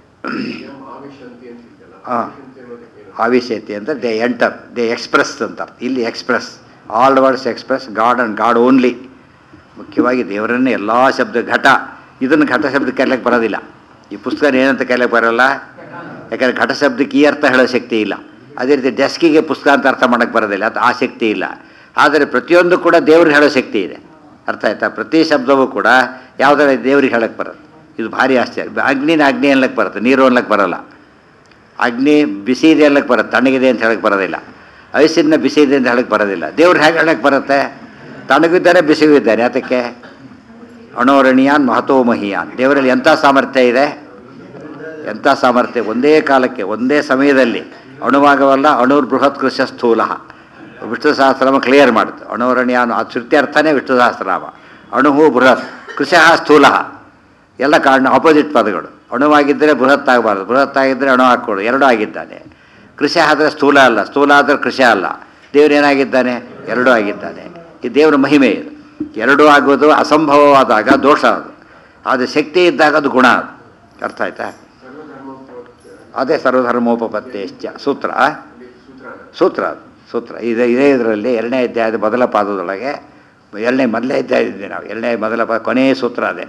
ಹಾಂ ಆವಿಷ್ಯತಿ ಅಂತ ದೇ ಎಂಟರ್ ದೇ ಎಕ್ಸ್ಪ್ರೆಸ್ ಅಂತ ಅರ್ಥ. ಇಲ್ಲಿ express all words express God and God only ಮುಖ್ಯವಾಗಿ ದೇವರನ್ನೇ ಎಲ್ಲ ಶಬ್ದ ಘಟ ಇದನ್ನು ಘಟ ಶಬ್ದ ಕರೆಯಕ್ಕೆ ಬರೋದಿಲ್ಲ ಈ ಪುಸ್ತಕ ಏನಂತ ಕರೆಯಕ್ಕೆ ಬರೋಲ್ಲ ಯಾಕಂದರೆ ಘಟ ಶಬ್ದಕ್ಕೆ ಈ ಅರ್ಥ ಹೇಳೋ ಶಕ್ತಿ ಇಲ್ಲ ಅದೇ ರೀತಿ ಡೆಸ್ಕಿಗೆ ಪುಸ್ತಕ ಅಂತ ಅರ್ಥ ಮಾಡೋಕ್ಕೆ ಬರೋದಿಲ್ಲ ಅದು ಆ ಶಕ್ತಿ ಇಲ್ಲ ಆದರೆ ಪ್ರತಿಯೊಂದು ಕೂಡ ದೇವ್ರಿಗೆ ಹೇಳೋ ಶಕ್ತಿ ಇದೆ ಅರ್ಥ ಆಯ್ತಾ ಪ್ರತಿ ಶಬ್ದವೂ ಕೂಡ ಯಾವುದರ ದೇವ್ರಿಗೆ ಹೇಳಕ್ಕೆ ಬರುತ್ತೆ ಇದು ಭಾರಿ ಆಶ್ಚರ್ಯ ಅಗ್ನಿನ ಅಗ್ನಿ ಅನ್ಲಕ್ಕೆ ಬರುತ್ತೆ ನೀರು ಅನ್ಲಕ್ಕೆ ಬರೋಲ್ಲ ಅಗ್ನಿ ಬಿಸಿ ಇದೆ ಅನ್ಲಕ್ಕೆ ಬರುತ್ತೆ ತಣ್ಣಗಿದೆ ಅಂತ ಹೇಳಕ್ಕೆ ಬರೋದಿಲ್ಲ ಐಸಿನ ಬಿಸಿ ಇದೆ ಅಂತ ಹೇಳಕ್ಕೆ ಬರೋದಿಲ್ಲ ದೇವ್ರು ಹೇಗೆ ಹೇಳಕ್ಕೆ ಬರುತ್ತೆ ತಣ್ಣಗಿದ್ದಾನೆ ಬಿಸಿಗೂ ಇದ್ದಾನೆ ಅದಕ್ಕೆ ಅಣೋರಣೀಯಾನ್ ಮಹತೋ ಮಹಿಯಾನ್ ದೇವರಲ್ಲಿ ಎಂಥ ಸಾಮರ್ಥ್ಯ ಇದೆ ಎಂಥ ಸಾಮರ್ಥ್ಯ ಒಂದೇ ಕಾಲಕ್ಕೆ ಒಂದೇ ಸಮಯದಲ್ಲಿ ಅಣುವಾಗವಲ್ಲ ಅಣುರ್ ಬೃಹತ್ ಕೃಷ ಸ್ಥೂಲ ವಿಷ್ಣು ಸಹಸ್ರನಾಮ ಕ್ಲಿಯರ್ ಮಾಡುತ್ತೆ ಅಣುವರಣ್ಯಾನು ಆ ಶ್ರುತಿ ಅರ್ಥನೇ ವಿಷ್ಣು ಸಹಸ್ರನಾಮ ಅಣುಹು ಬೃಹತ್ ಕೃಷಃ ಸ್ಥೂಲ ಎಲ್ಲ ಕಾರಣ ಆಪೋಸಿಟ್ ಪದಗಳು ಅಣುವಾಗಿದ್ದರೆ ಬೃಹತ್ ಆಗಬಾರ್ದು ಬೃಹತ್ ಆಗಿದ್ದರೆ ಅಣು ಹಾಕ್ಕೊಡು ಎರಡೂ ಆಗಿದ್ದಾನೆ ಕೃಷಿ ಆದರೆ ಸ್ಥೂಲ ಅಲ್ಲ ಸ್ಥೂಲ ಆದರೆ ಕೃಷಿ ಅಲ್ಲ ದೇವ್ರು ಏನಾಗಿದ್ದಾನೆ ಎರಡೂ ಆಗಿದ್ದಾನೆ ಈ ದೇವರ ಮಹಿಮೆ ಇದು ಎರಡೂ ಆಗೋದು ಅಸಂಭವವಾದಾಗ ದೋಷ ಅದು ಅದು ಶಕ್ತಿ ಇದ್ದಾಗ ಅದು ಗುಣ ಅದು ಅರ್ಥ ಆಯ್ತಾ ಅದೇ ಸರ್ವಧರ್ಮೋಪಪತ್ತೇಶ್ಚ ಸೂತ್ರ ಸೂತ್ರ ಅದು ಸೂತ್ರ ಇದೆ ಇದೇ ಇದರಲ್ಲಿ ಎರಡನೇ ಅಧ್ಯಾಯದ ಮೊದಲ ಪಾದದೊಳಗೆ ಎರಡನೇ ಮೊದಲನೇ ಅಧ್ಯಾಯ ಇದ್ದೆ ನಾವು ಎರಡನೇ ಮೊದಲ ಪಾದ ಕೊನೆಯ ಸೂತ್ರ ಅದೇ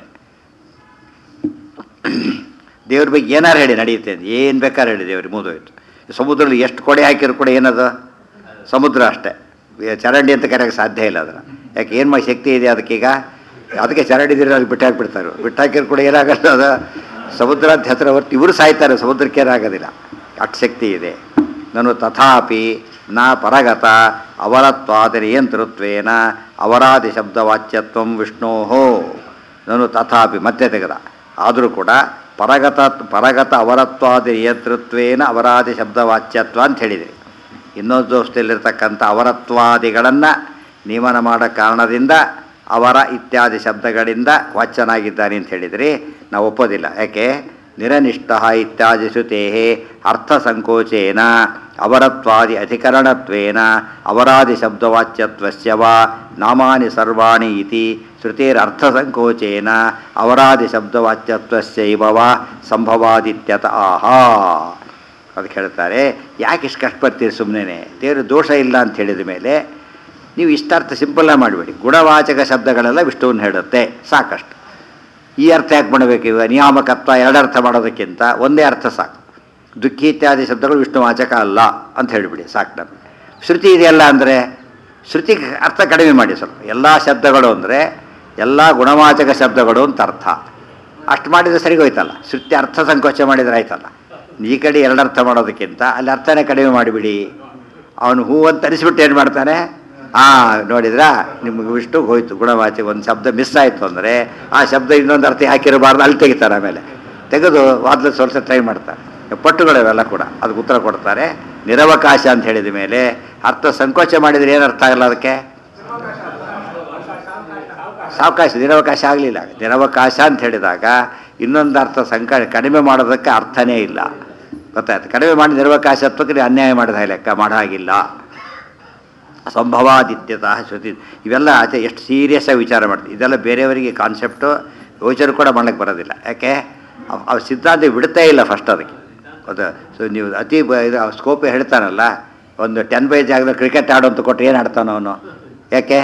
ದೇವ್ರ ಬಗ್ಗೆ ಏನಾರು ಹೇಳಿ ನಡೆಯುತ್ತೆ ಅಂತ ಏನು ಬೇಕಾದ್ರೆ ಹೇಳಿ ದೇವ್ರಿಗೆ ಮುಗಿದೋಯ್ತು ಸಮುದ್ರದಲ್ಲಿ ಎಷ್ಟು ಕೊಡೆ ಹಾಕಿದ್ರು ಕೂಡ ಏನದು ಸಮುದ್ರ ಅಷ್ಟೇ ಏ- ಚರಂಡಿ ಅಂತ ಕರೆಯೋಕ್ಕೆ ಸಾಧ್ಯ ಇಲ್ಲ ಅದನ್ನು ಯಾಕೆ ಏನು ಮಾಡಿ ಶಕ್ತಿ ಇದೆ ಅದಕ್ಕೀಗ ಅದಕ್ಕೆ ಚರಂಡಿ ದಿನ ಅಲ್ಲಿ ಬಿಟ್ಟು ಹಾಕ್ಬಿಡ್ತಾರೆ ಬಿಟ್ಟು ಹಾಕಿದ್ರು ಕೂಡ ಏನಾಗಲ್ಲ ಅದು ಸಮುದ್ರ ಅಂತ ಹೆಸರು ಹೊರ್ತು ಇವರು ಸಾಯ್ತಾರೆ ಸಮುದ್ರಕ್ಕೆ ಏನಾಗೋದಿಲ್ಲ ಅಷ್ಟು ಶಕ್ತಿ ಇದೆ ನಾನು ತಥಾಪಿ ನ ಪರಗತ ಅವರತ್ವಾದ ನಿಯಂತೃತ್ವೇನ ಅವರಾದಿ ಶಬ್ದವಾಚ್ಯತ್ವಂ ವಿಷ್ಣೋಹೋ ನಾನು ತಥಾಪಿ ಮತ್ತೆ ತೆಗೆದ ಆದರೂ ಕೂಡ ಪರಗತ ಪರಗತ ಅವರತ್ವಾದಿ ನಿಯಂತೃತ್ವೇನ ಅವರಾದಿ ಶಬ್ದವಾಚ್ಯತ್ವ ಅಂತ ಹೇಳಿದೆ ಇನ್ನೊಂದು ದೋಷದಲ್ಲಿರ್ತಕ್ಕಂಥ ಅವರತ್ವಾದಿಗಳನ್ನು ನಿಯಮನ ಮಾಡೋ ಕಾರಣದಿಂದ ಅವರ ಇತ್ಯಾದಿ ಶಬ್ದಗಳಿಂದ ವಾಚ್ಯನಾಗಿದ್ದಾನೆ ಅಂತ ಹೇಳಿದ್ರಿ ನಾವು ಒಪ್ಪೋದಿಲ್ಲ ಯಾಕೆ ನಿರನಿಷ್ಠ ಇತ್ಯಾದಿ ಶ್ರುತೇ ಅರ್ಥ ಸಂಕೋಚೇನ ಅವರತ್ವಾದಿ ಅಧಿಕರಣತ್ವೇನ ಅವರಾದಿ ಶಬ್ದವಾಚ್ಯತ್ವಸ್ಯ ವಾ ನಾಮಾನಿ ಸರ್ವಾಣಿ ಇತಿ ಶ್ರುತಿರರ್ಥ ಸಂಕೋಚೇನ ಅವರಾದಿ ಶಬ್ದವಾಚ್ಯತ್ವಸ್ಯೈವ ವಾ ಸಂಭವಾದಿತ್ಯತ ಆಹಾ ಅದಕ್ಕೆ ಹೇಳ್ತಾರೆ ಯಾಕೆ ಇಷ್ಟು ಕಷ್ಟಪಡ್ತೀರಿ ಸುಮ್ಮನೆ ದೇವರು ದೋಷ ಇಲ್ಲ ಅಂತ ಹೇಳಿದ ಮೇಲೆ ನೀವು ಇಷ್ಟಾರ್ಥ ಸಿಂಪಲ್ಲಾಗಿ ಮಾಡಬೇಡಿ ಗುಣವಾಚಕ ಶಬ್ದಗಳೆಲ್ಲ ವಿಷ್ಣುವನ್ನು ಹೇಳುತ್ತೆ ಸಾಕಷ್ಟು ಈ ಅರ್ಥ ಯಾಕೆ ಮಾಡಬೇಕು ಇವಾಗ ನಿಯಾಮಕತ್ವ ಎರಡು ಅರ್ಥ ಮಾಡೋದಕ್ಕಿಂತ ಒಂದೇ ಅರ್ಥ ಸಾಕು ದುಃಖಿ ಇತ್ಯಾದಿ ಶಬ್ದಗಳು ವಿಷ್ಣುವಾಚಕ ಅಲ್ಲ ಅಂತ ಹೇಳಿಬಿಡಿ ಸಾಕು ನಮಗೆ ಶ್ರುತಿ ಇದೆಯಲ್ಲ ಅಂದರೆ ಶ್ರುತಿ ಅರ್ಥ ಕಡಿಮೆ ಮಾಡಿ ಸ್ವಲ್ಪ ಎಲ್ಲ ಶಬ್ದಗಳು ಅಂದರೆ ಎಲ್ಲ ಗುಣವಾಚಕ ಶಬ್ದಗಳು ಅಂತ ಅರ್ಥ ಅಷ್ಟು ಮಾಡಿದರೆ ಸರಿಗೋಯ್ತಲ್ಲ ಶ್ರುತಿ ಅರ್ಥ ಸಂಕೋಚ ಮಾಡಿದರೆ ಆಯ್ತಲ್ಲ ಈ ಕಡೆ ಎರಡು ಅರ್ಥ ಮಾಡೋದಕ್ಕಿಂತ ಅಲ್ಲಿ ಅರ್ಥನೇ ಕಡಿಮೆ ಮಾಡಿಬಿಡಿ ಅವನು ಹೂ ಅಂತ ಅನಿಸ್ಬಿಟ್ಟು ಏನು ಮಾಡ್ತಾನೆ ಹಾಂ ನೋಡಿದ್ರಾ ನಿಮಗೆ ಇಷ್ಟು ಹೋಯ್ತು ಗುಣವಾಚಕ ಒಂದು ಶಬ್ದ ಮಿಸ್ ಆಯಿತು ಅಂದರೆ ಆ ಶಬ್ದ ಇನ್ನೊಂದು ಅರ್ಥ ಹಾಕಿರಬಾರ್ದು ಅಲ್ಲಿ ತೆಗಿತಾರೆ ಆಮೇಲೆ ತೆಗೆದು ವಾದ್ಲ ಸ್ವಲ್ಪ ಟ್ರೈ ಮಾಡ್ತಾರೆ ಪಟ್ಟುಗಳಿವೆಲ್ಲ ಕೂಡ ಅದಕ್ಕೆ ಉತ್ತರ ಕೊಡ್ತಾರೆ ನಿರವಕಾಶ ಅಂತ ಹೇಳಿದ ಮೇಲೆ ಅರ್ಥ ಸಂಕೋಚ ಮಾಡಿದರೆ ಏನು ಅರ್ಥ ಆಗಲ್ಲ ಅದಕ್ಕೆ ಸಾವಕಾಶ ನಿರವಕಾಶ ಆಗಲಿಲ್ಲ ನಿರವಕಾಶ ಅಂತ ಹೇಳಿದಾಗ ಇನ್ನೊಂದು ಅರ್ಥ ಸಂಕ ಕಡಿಮೆ ಮಾಡೋದಕ್ಕೆ ಅರ್ಥನೇ ಇಲ್ಲ ಗೊತ್ತಾಯ್ತು ಕಡಿಮೆ ಮಾಡಿ ನಿರವಕಾಶತ್ವಕ್ಕೆ ನೀವು ಅನ್ಯಾಯ ಮಾಡಿದ ಹಾಗೆ ಲೆಕ್ಕ ಮಾಡೋ ಹಾಗಿಲ್ಲ ಸಂಭವಾದಿತ್ಯತಃ ಶ್ರುತಿ ಇವೆಲ್ಲ ಆಚೆ ಎಷ್ಟು ಸೀರಿಯಸ್ ಆಗಿ ವಿಚಾರ ಮಾಡ್ತೀವಿ ಇದೆಲ್ಲ ಬೇರೆಯವರಿಗೆ ಕಾನ್ಸೆಪ್ಟು ಯೋಚನೆ ಕೂಡ ಮಾಡ್ಲಿಕ್ಕೆ ಬರೋದಿಲ್ಲ ಯಾಕೆ ಅವ್- ಅವ್ ಸಿದ್ಧಾಂತ ಬಿಡ್ತೇ ಇಲ್ಲ ಫಸ್ಟ್ ಅದಕ್ಕೆ ಗೊತ್ತಾ ಸೊ ನೀವು ಅತಿ ಬ ಇದು ಸ್ಕೋಪ್ ಹೇಳ್ತಾನಲ್ಲ ಒಂದು ಟೆನ್ ಬೈ ಜಾಗದಲ್ಲಿ ಕ್ರಿಕೆಟ್ ಆಡು ಅಂತ ಕೊಟ್ಟರೆ ಏನು ಆಡ್ತಾನೋ ಅವನು ಯಾಕೆ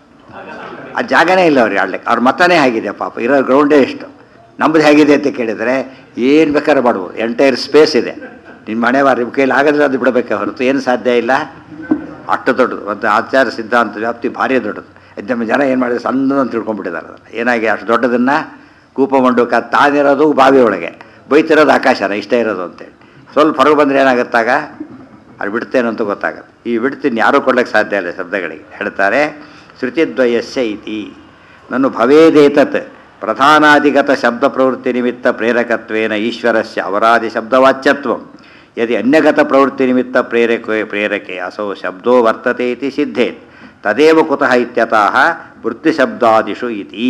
ಆ ಜಾಗನೇ ಇಲ್ಲ ಅವ್ರಿಗೆ ಆಡ್ಲಿಕ್ಕೆ ಅವ್ರ ಮತನೇ ಆಗಿದೆ ಪಾಪ ಇರೋ ಗ್ರೌಂಡೇ ಇಷ್ಟು ನಮ್ಮದು ಹೇಗಿದೆ ಅಂತ ಕೇಳಿದರೆ ಏನು ಬೇಕಾದ್ರೆ ಮಾಡ್ಬೋದು ಎಂಟೈರ್ ಸ್ಪೇಸ್ ಇದೆ ನಿಮ್ಮ ಮನೆ ಬಾರಿ ನಿಮ್ಮ ಕೈಲಿ ಆಗದ್ರೆ ಅದು ಬಿಡಬೇಕೆ ಹೊರತು ಏನು ಸಾಧ್ಯ ಇಲ್ಲ ಅಷ್ಟು ದೊಡ್ಡದು ಮತ್ತು ಆಚಾರ ಸಿದ್ಧಾಂತ ವ್ಯಾಪ್ತಿ ಭಾರಿ ದೊಡ್ಡದು ನಮ್ಮ ಜನ ಏನು ಮಾಡಿದ್ರೆ ಸಣ್ಣದನ್ನು ತಿಳ್ಕೊಂಡ್ಬಿಟ್ಟಿದ್ದಾರೆ ಅದನ್ನು ಏನಾಗಿ ಅಷ್ಟು ದೊಡ್ಡದನ್ನು ಕೂಪ ಮಂಡುಕ ತಾನಿರೋದು ಬಾವಿ ಒಳಗೆ ಬೈತಿರೋದು ಆಕಾಶನ ಇಷ್ಟೇ ಇರೋದು ಅಂತೇಳಿ ಸ್ವಲ್ಪ ಹೊರಗೆ ಬಂದರೆ ಏನಾಗುತ್ತಾಗ ಅದು ಬಿಡ್ತೇನೆ ಅಂತ ಗೊತ್ತಾಗುತ್ತೆ ಈ ಬಿಡ್ತೀನಿ ಯಾರೂ ಕೊಡ್ಲಿಕ್ಕೆ ಸಾಧ್ಯ ಇಲ್ಲ ಶಬ್ದಗಳಿಗೆ ಹೇಳ್ತಾರೆ ಶ್ರುತಿದ್ವಯಸ್ಯ ಇತಿ ನನ್ನು ಭವೇದೇತತ್ ಪ್ರಧಾನಾಧಿಗತ ಶಬ್ದ ಪ್ರವೃತ್ತಿ ನಿಮಿತ್ತ ಪ್ರೇರಕತ್ವೇನ ಈಶ್ವರಸ್ಯ ಅವರಾದಿ ಶಬ್ದವಾಚ್ಯತ್ವಂ ಯದಿ ಅನ್ಯಗತ ಪ್ರವೃತ್ತಿ ನಿಮಿತ್ತ ಪ್ರೇರಕ ಪ್ರೇರಕೆ ಅಸೌ ಶಬ್ದೋ ವರ್ತತೆ ಇತಿ ಸಿದ್ಧೇತ್ ತದೇವ ಕುತಃ ಇತ್ಯತಃ ವೃತ್ತಿಶಬ್ದಾದಿಷು ಇತಿ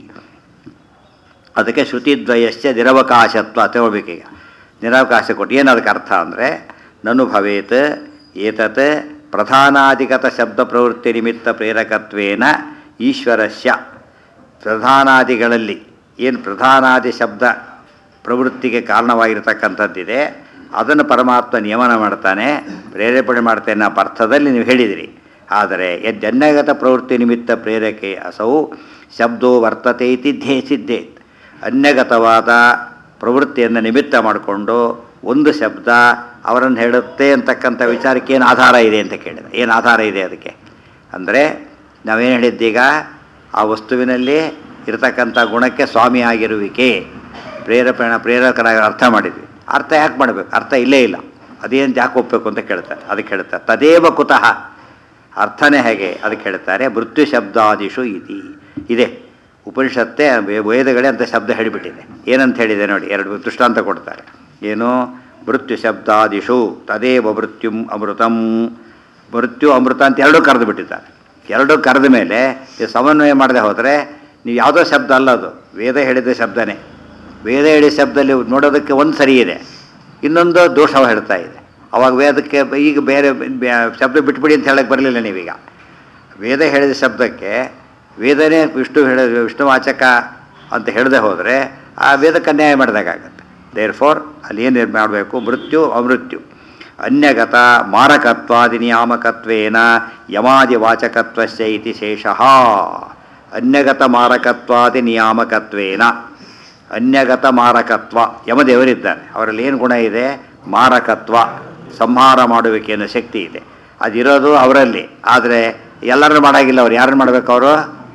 ಅದಕ್ಕೆ ಶ್ರುತಿದ್ವಯಸ್ಯ ನಿರವಕಾಶತ್ವ ತಗೊಳ್ಬೇಕೀಗ ನಿರವಕಾಶ ಕೊಟ್ಟು ಏನು ಅದಕ್ಕೆ ಅರ್ಥ ಅಂದರೆ ನನು ಭವೇತ್ ಏತತ್ ಪ್ರಧಾನಾಧಿಗತ ಶಬ್ದ ಪ್ರವೃತ್ತಿ ನಿಮಿತ್ತ ಪ್ರೇರಕತ್ವೇನ ಈಶ್ವರಸ್ಯ ಪ್ರಧಾನಾದಿಗಳಲ್ಲಿ ಏನು ಪ್ರಧಾನಾದಿ ಶಬ್ದ ಪ್ರವೃತ್ತಿಗೆ ಕಾರಣವಾಗಿರ್ತಕ್ಕಂಥದ್ದಿದೆ ಅದನ್ನು ಪರಮಾತ್ಮ ನಿಯಮನ ಮಾಡ್ತಾನೆ ಪ್ರೇರೇಪಣೆ ಮಾಡ್ತೇನೆ ಅನ್ನೋ ಅರ್ಥದಲ್ಲಿ ನೀವು ಹೇಳಿದಿರಿ ಆದರೆ ಯಜ್ಜನ್ಯಗತ ಪ್ರವೃತ್ತಿ ನಿಮಿತ್ತ ಪ್ರೇರಕೆ ಅಸೌ ಶಬ್ದೋ ವರ್ತತೆ ಇತಿ ಧ್ಯೇ ಸಿದ್ಧೇತ್ ಅನ್ಯಗತವಾದ ಪ್ರವೃತ್ತಿಯನ್ನು ನಿಮಿತ್ತ ಮಾಡಿಕೊಂಡು ಒಂದು ಶಬ್ದ ಅವರನ್ನು ಹೇಳುತ್ತೆ ಅಂತಕ್ಕಂಥ ವಿಚಾರಕ್ಕೆ ಏನು ಆಧಾರ ಇದೆ ಅಂತ ಕೇಳಿದೆ ಏನು ಆಧಾರ ಇದೆ ಅದಕ್ಕೆ ಅಂದರೆ ನಾವೇನು ಹೇಳಿದ್ದೀಗ ಆ ವಸ್ತುವಿನಲ್ಲಿ ಇರತಕ್ಕಂಥ ಗುಣಕ್ಕೆ ಸ್ವಾಮಿ ಆಗಿರುವಿಕೆ ಪ್ರೇರೇಪಣ ಪ್ರೇರಕರಾಗಿ ಅರ್ಥ ಮಾಡಿದ್ವಿ ಅರ್ಥ ಯಾಕೆ ಮಾಡಬೇಕು ಅರ್ಥ ಇಲ್ಲೇ ಇಲ್ಲ ಅದೇನು ಯಾಕೆ ಒಪ್ಪಬೇಕು ಅಂತ ಕೇಳ್ತಾರೆ ಅದಕ್ಕೆ ಹೇಳ್ತಾರೆ ತದೇವ ಕುತಃ ಅರ್ಥನೇ ಹೇಗೆ ಅದಕ್ಕೆ ಹೇಳ್ತಾರೆ ಮೃತ್ಯು ಶಬ್ದಾದಿಷು ಇತಿ ಇದೆ ಉಪನಿಷತ್ತೇ ವೇ- ವೇದಗಳೇ ಅಂತ ಶಬ್ದ ಹೇಳಿಬಿಟ್ಟಿದೆ ಏನಂತ ಹೇಳಿದೆ ನೋಡಿ ಎರಡು ದೃಷ್ಟಾಂತ ಕೊಡ್ತಾರೆ ಏನು ಮೃತ್ಯು ಶಬ್ದಾದಿಷು ತದೇವ ಮೃತ್ಯುಂ ಅಮೃತಂ ಮೃತ್ಯು ಅಮೃತ ಅಂತ ಎರಡೂ ಕರೆದು ಬಿಟ್ಟಿದ್ದಾರೆ ಎರಡೂ ಕರೆದ ಮೇಲೆ ಇದು ಸಮನ್ವಯ ಮಾಡದೆ ಹೋದರೆ ನೀವು ಯಾವುದೋ ಶಬ್ದ ಅಲ್ಲ ಅದು ವೇದ ಹೇಳಿದ ಶಬ್ದನೇ ವೇದ ಹೇಳಿದ ಶಬ್ದದಲ್ಲಿ ನೋಡೋದಕ್ಕೆ ಒಂದು ಸರಿ ಇದೆ ಇನ್ನೊಂದು ದೋಷ ಹೇಳ್ತಾ ಇದೆ ಅವಾಗ ವೇದಕ್ಕೆ ಈಗ ಬೇರೆ ಬೇ- ಶಬ್ದ ಬಿಟ್ಬಿಡಿ ಅಂತ ಹೇಳಕ್ಕೆ ಬರಲಿಲ್ಲ ನೀವೀಗ ವೇದ ಹೇಳಿದ ಶಬ್ದಕ್ಕೆ ವೇದನೇ ವಿಷ್ಣು ಹೇಳ ವಿಷ್ಣುವಾಚಕ ಅಂತ ಹೇಳದೆ ಹೋದರೆ ಆ ವೇದಕ್ಕೆ ಅನ್ಯಾಯ ಮಾಡಿದಾಗತ್ತೆ ದೇರ್ ಫೋರ್ ಅಲ್ಲಿ ಏನು ಮಾಡಬೇಕು ಮೃತ್ಯು ಅಮೃತ್ಯು ಅನ್ಯಗತ ಮಾರಕತ್ವಾದಿ ನಿಯಾಮಕತ್ವೇನ ಯಮಾದಿ ವಾಚಕತ್ವಸ್ಯ ಇತಿ ಶೇಷಃ ಅನ್ಯಗತ ಮಾರಕತ್ವಾದಿ ನಿಯಾಮಕತ್ವೇನ ಅನ್ಯಗತ ಮಾರಕತ್ವ ಯಮದೇವರಿದ್ದಾರೆ ಅವರಲ್ಲಿ ಏನು ಗುಣ ಇದೆ ಮಾರಕತ್ವ ಸಂಹಾರ ಮಾಡುವಿಕೆ ಅನ್ನೋ ಶಕ್ತಿ ಇದೆ ಅದಿರೋದು ಅವರಲ್ಲಿ ಆದರೆ ಎಲ್ಲರನ್ನು ಮಾಡಾಗಿಲ್ಲ ಅವ್ರು ಯಾರನ್ನು ಮಾಡಬೇಕು ಅವರು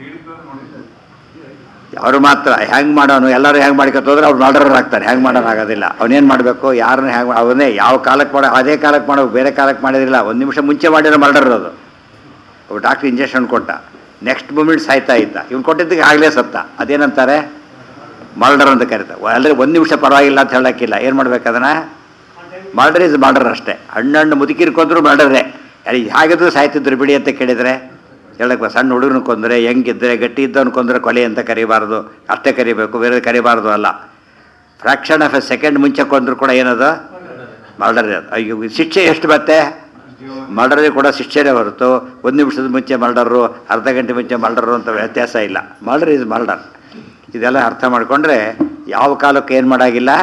ಅವರು ಮಾತ್ರ ಹೆಂಗೆ ಮಾಡೋನು ಎಲ್ಲರೂ ಹೆಂಗೆ ಮಾಡ್ಕೊತೋದ್ರೆ ಅವ್ರು ಮರ್ಡರ್ ಆಗ್ತಾರೆ ಹೆಂಗೆ ಮಾಡೋನಾಗೋದಿಲ್ಲ ಅವನೇನು ಮಾಡಬೇಕು ಯಾರನ್ನ ಹೆಂಗೆ ಅವನೇ ಯಾವ ಕಾಲಕ್ಕೆ ಮಾಡೋ ಅದೇ ಕಾಲಕ್ಕೆ ಮಾಡೋ ಬೇರೆ ಕಾಲಕ್ಕೆ ಮಾಡೋದಿಲ್ಲ ಒಂದು ನಿಮಿಷ ಮುಂಚೆ ಮಾಡಿರೋ ಮರ್ಡರ್ ಅದು ಅವು ಡಾಕ್ಟ್ರ್ ಇಂಜೆಕ್ಷನ್ ಕೊಟ್ಟ ನೆಕ್ಸ್ಟ್ ಮೂಮೆಂಟ್ ಸಾಯ್ತಾ ಇದ್ದ ಇವ್ನು ಕೊಟ್ಟಿದ್ದಕ್ಕೆ ಆಗಲೇ ಸತ್ತ ಅದೇನಂತಾರೆ ಮರ್ಡರ್ ಅಂತ ಕರೀತಾರೆ ಅಂದರೆ ಒಂದು ನಿಮಿಷ ಪರವಾಗಿಲ್ಲ ಅಂತ ಹೇಳೋಕ್ಕಿಲ್ಲ ಏನು ಮಾಡ್ಬೇಕು ಅದನ್ನು ಮರ್ಡರ್ ಇಸ್ ಮರ್ಡರ್ ಅಷ್ಟೇ ಹಣ್ಣು ಮುದುಕಿರ್ ಕೊಂದ್ರು ಮರ್ಡರೇ ಹಾಗಿದ್ರು ಸಾಯ್ತಿದ್ರು ಬಿಡಿ ಅಂತ ಕೇಳಿದರೆ ಹೇಳಕ್ಕೆ ಸಣ್ಣ ಹುಡುಗನ ಕೊಂದರೆ ಹೆಂಗಿದ್ರೆ ಗಟ್ಟಿ ಇದ್ದವನು ಕೊಂದರೆ ಕೊಲೆ ಅಂತ ಕರಿಬಾರ್ದು ಅಷ್ಟೇ ಕರಿಬೇಕು ಬೇರೆ ಕರಿಬಾರ್ದು ಅಲ್ಲ ಫ್ರ್ಯಾಕ್ಷನ್ ಆಫ್ ಎ ಸೆಕೆಂಡ್ ಮುಂಚೆ ಕೊಂದ್ರು ಕೂಡ ಏನದು ಮರ್ಡರ್ ಅದು ಅಯ್ಯೋ ಶಿಕ್ಷೆ ಎಷ್ಟು ಮತ್ತೆ ಮರ್ಡರ್ ಕೂಡ ಶಿಕ್ಷೆನೇ ಹೊರತು ಒಂದು ನಿಮಿಷದ ಮುಂಚೆ ಮರ್ಡರು ಅರ್ಧ ಗಂಟೆ ಮುಂಚೆ ಮರ್ಡರು ಅಂತ ವ್ಯತ್ಯಾಸ ಇಲ್ಲ ಮರ್ಡರ್ ಇಸ್ ಮರ್ಡರ್ ಇದೆಲ್ಲ ಅರ್ಥ ಮಾಡಿಕೊಂಡ್ರೆ ಯಾವ ಕಾಲಕ್ಕೆ ಏನು ಮಾಡಾಗಿಲ್ಲ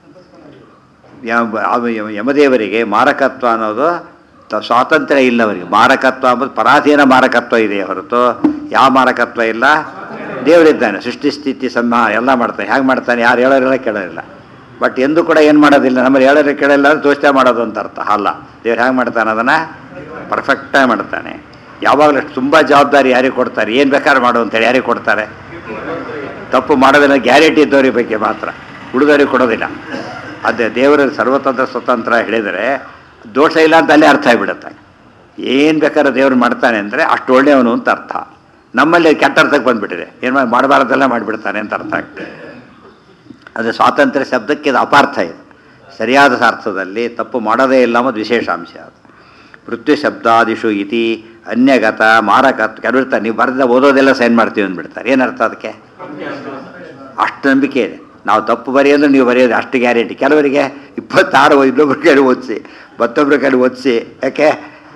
ಯಾವ- ಅವ- ಯಮ- ಯಮದೇವರಿಗೆ ಮಾರಕತ್ವ ಅನ್ನೋದು ತ- ಸ್ವಾತಂತ್ರ್ಯ ಇಲ್ಲ ಅವರಿಗೆ ಮಾರಕತ್ವ ಅಂಬುದು ಪರಾಧೀನ ಮಾರಕತ್ವ ಇದೆ ಹೊರತು ಯಾವ ಮಾರಕತ್ವ ಇಲ್ಲ ದೇವರಿದ್ದಾನೆ ಸೃಷ್ಟಿ ಸ್ಥಿತಿ ಸಂಹಾರ ಎಲ್ಲ ಮಾಡ್ತಾನೆ ಹೇಗೆ ಮಾಡ್ತಾನೆ ಯಾರು ಹೇಳೋರಿಲ್ಲ ಕೇಳೋರಿಲ್ಲ ಬಟ್ ಎಂದು ಕೂಡ ಏನು ಮಾಡೋದಿಲ್ಲ ನಮ್ಮಲ್ಲಿ ಹೇಳೋರಿಗೆ ಕೇಳಿಲ್ಲ ಅಂದ್ರೆ ದೋಷ ಮಾಡೋದು ಅಂತ ಅರ್ಥ ಅಲ್ಲ ದೇವ್ರು ಹೇಗೆ ಮಾಡ್ತಾನೆ ಅದನ್ನು ಪರ್ಫೆಕ್ಟಾಗಿ ಮಾಡ್ತಾನೆ ಯಾವಾಗಲೂ ತುಂಬ ಜವಾಬ್ದಾರಿ ಯಾರಿಗೆ ಕೊಡ್ತಾರೆ ಏನು ಬೇಕಾದ್ರೆ ಮಾಡು ಅಂತೇಳಿ ಯಾರಿಗೆ ಕೊಡ್ತಾರೆ ತಪ್ಪು ಮಾಡೋದಿಲ್ಲ ಗ್ಯಾರಂಟಿ ಇದ್ದವ್ರಿಗೆ ಬಗ್ಗೆ ಮಾತ್ರ ಉಳಿದವ್ರಿಗೆ ಕೊಡೋದಿಲ್ಲ ಅದೇ ದೇವರ ಸರ್ವತಂತ್ರ ಸ್ವತಂತ್ರ ಹೇಳಿದರೆ ದೋಷ ಇಲ್ಲ ಅಂತ ಅಲ್ಲೇ ಅರ್ಥ ಆಗಿಬಿಡುತ್ತೆ ಏನು ಬೇಕಾದ್ರೆ ದೇವ್ರು ಮಾಡ್ತಾನೆ ಅಂದರೆ ಅಷ್ಟು ಒಳ್ಳೆಯವನು ಅಂತ ಅರ್ಥ ನಮ್ಮಲ್ಲಿ ಕೆಟ್ಟ ಅರ್ಥಕ್ಕೆ ಬಂದುಬಿಟ್ಟಿದೆ ಏನು ಮಾಡಬಾರ್ದೆಲ್ಲ ಮಾಡಿಬಿಡ್ತಾನೆ ಅಂತ ಅರ್ಥ ಆಗ್ತದೆ ಅದು ಸ್ವಾತಂತ್ರ್ಯ ಶಬ್ದಕ್ಕೆ ಇದು ಅಪಾರ್ಥ ಇದೆ ಸರಿಯಾದ ಅರ್ಥದಲ್ಲಿ ತಪ್ಪು ಮಾಡೋದೇ ಇಲ್ಲ ಅನ್ನೋದು ವಿಶೇಷಾಂಶ ಅದು ಮೃತ್ಯು ಶಬ್ದಾದಿಷು ಇತಿ ಅನ್ಯಗತ ಮಾರಕತ್ ಕೆಲವಿರ್ತಾರೆ ನೀವು ಬರೆದ ಓದೋದೆಲ್ಲ ಸೈನ್ ಮಾಡ್ತೀವಿ ಅಂದ್ಬಿಡ್ತಾರೆ ಏನರ್ಥ ಅದಕ್ಕೆ ಅಷ್ಟು ನಂಬಿಕೆ ಇದೆ ನಾವು ತಪ್ಪು ಬರಿ ಅಂದ್ರೆ ನೀವು ಬರೆಯೋದು ಅಷ್ಟು ಗ್ಯಾರಂಟಿ ಕೆಲವರಿಗೆ ಇಪ್ಪತ್ತಾರು ಇನ್ನೊಬ್ರ ಕೈಲಿ ಓದಿಸಿ ಮತ್ತೊಬ್ಬರ ಕೈಲಿ ಓದಿಸಿ ಯಾಕೆ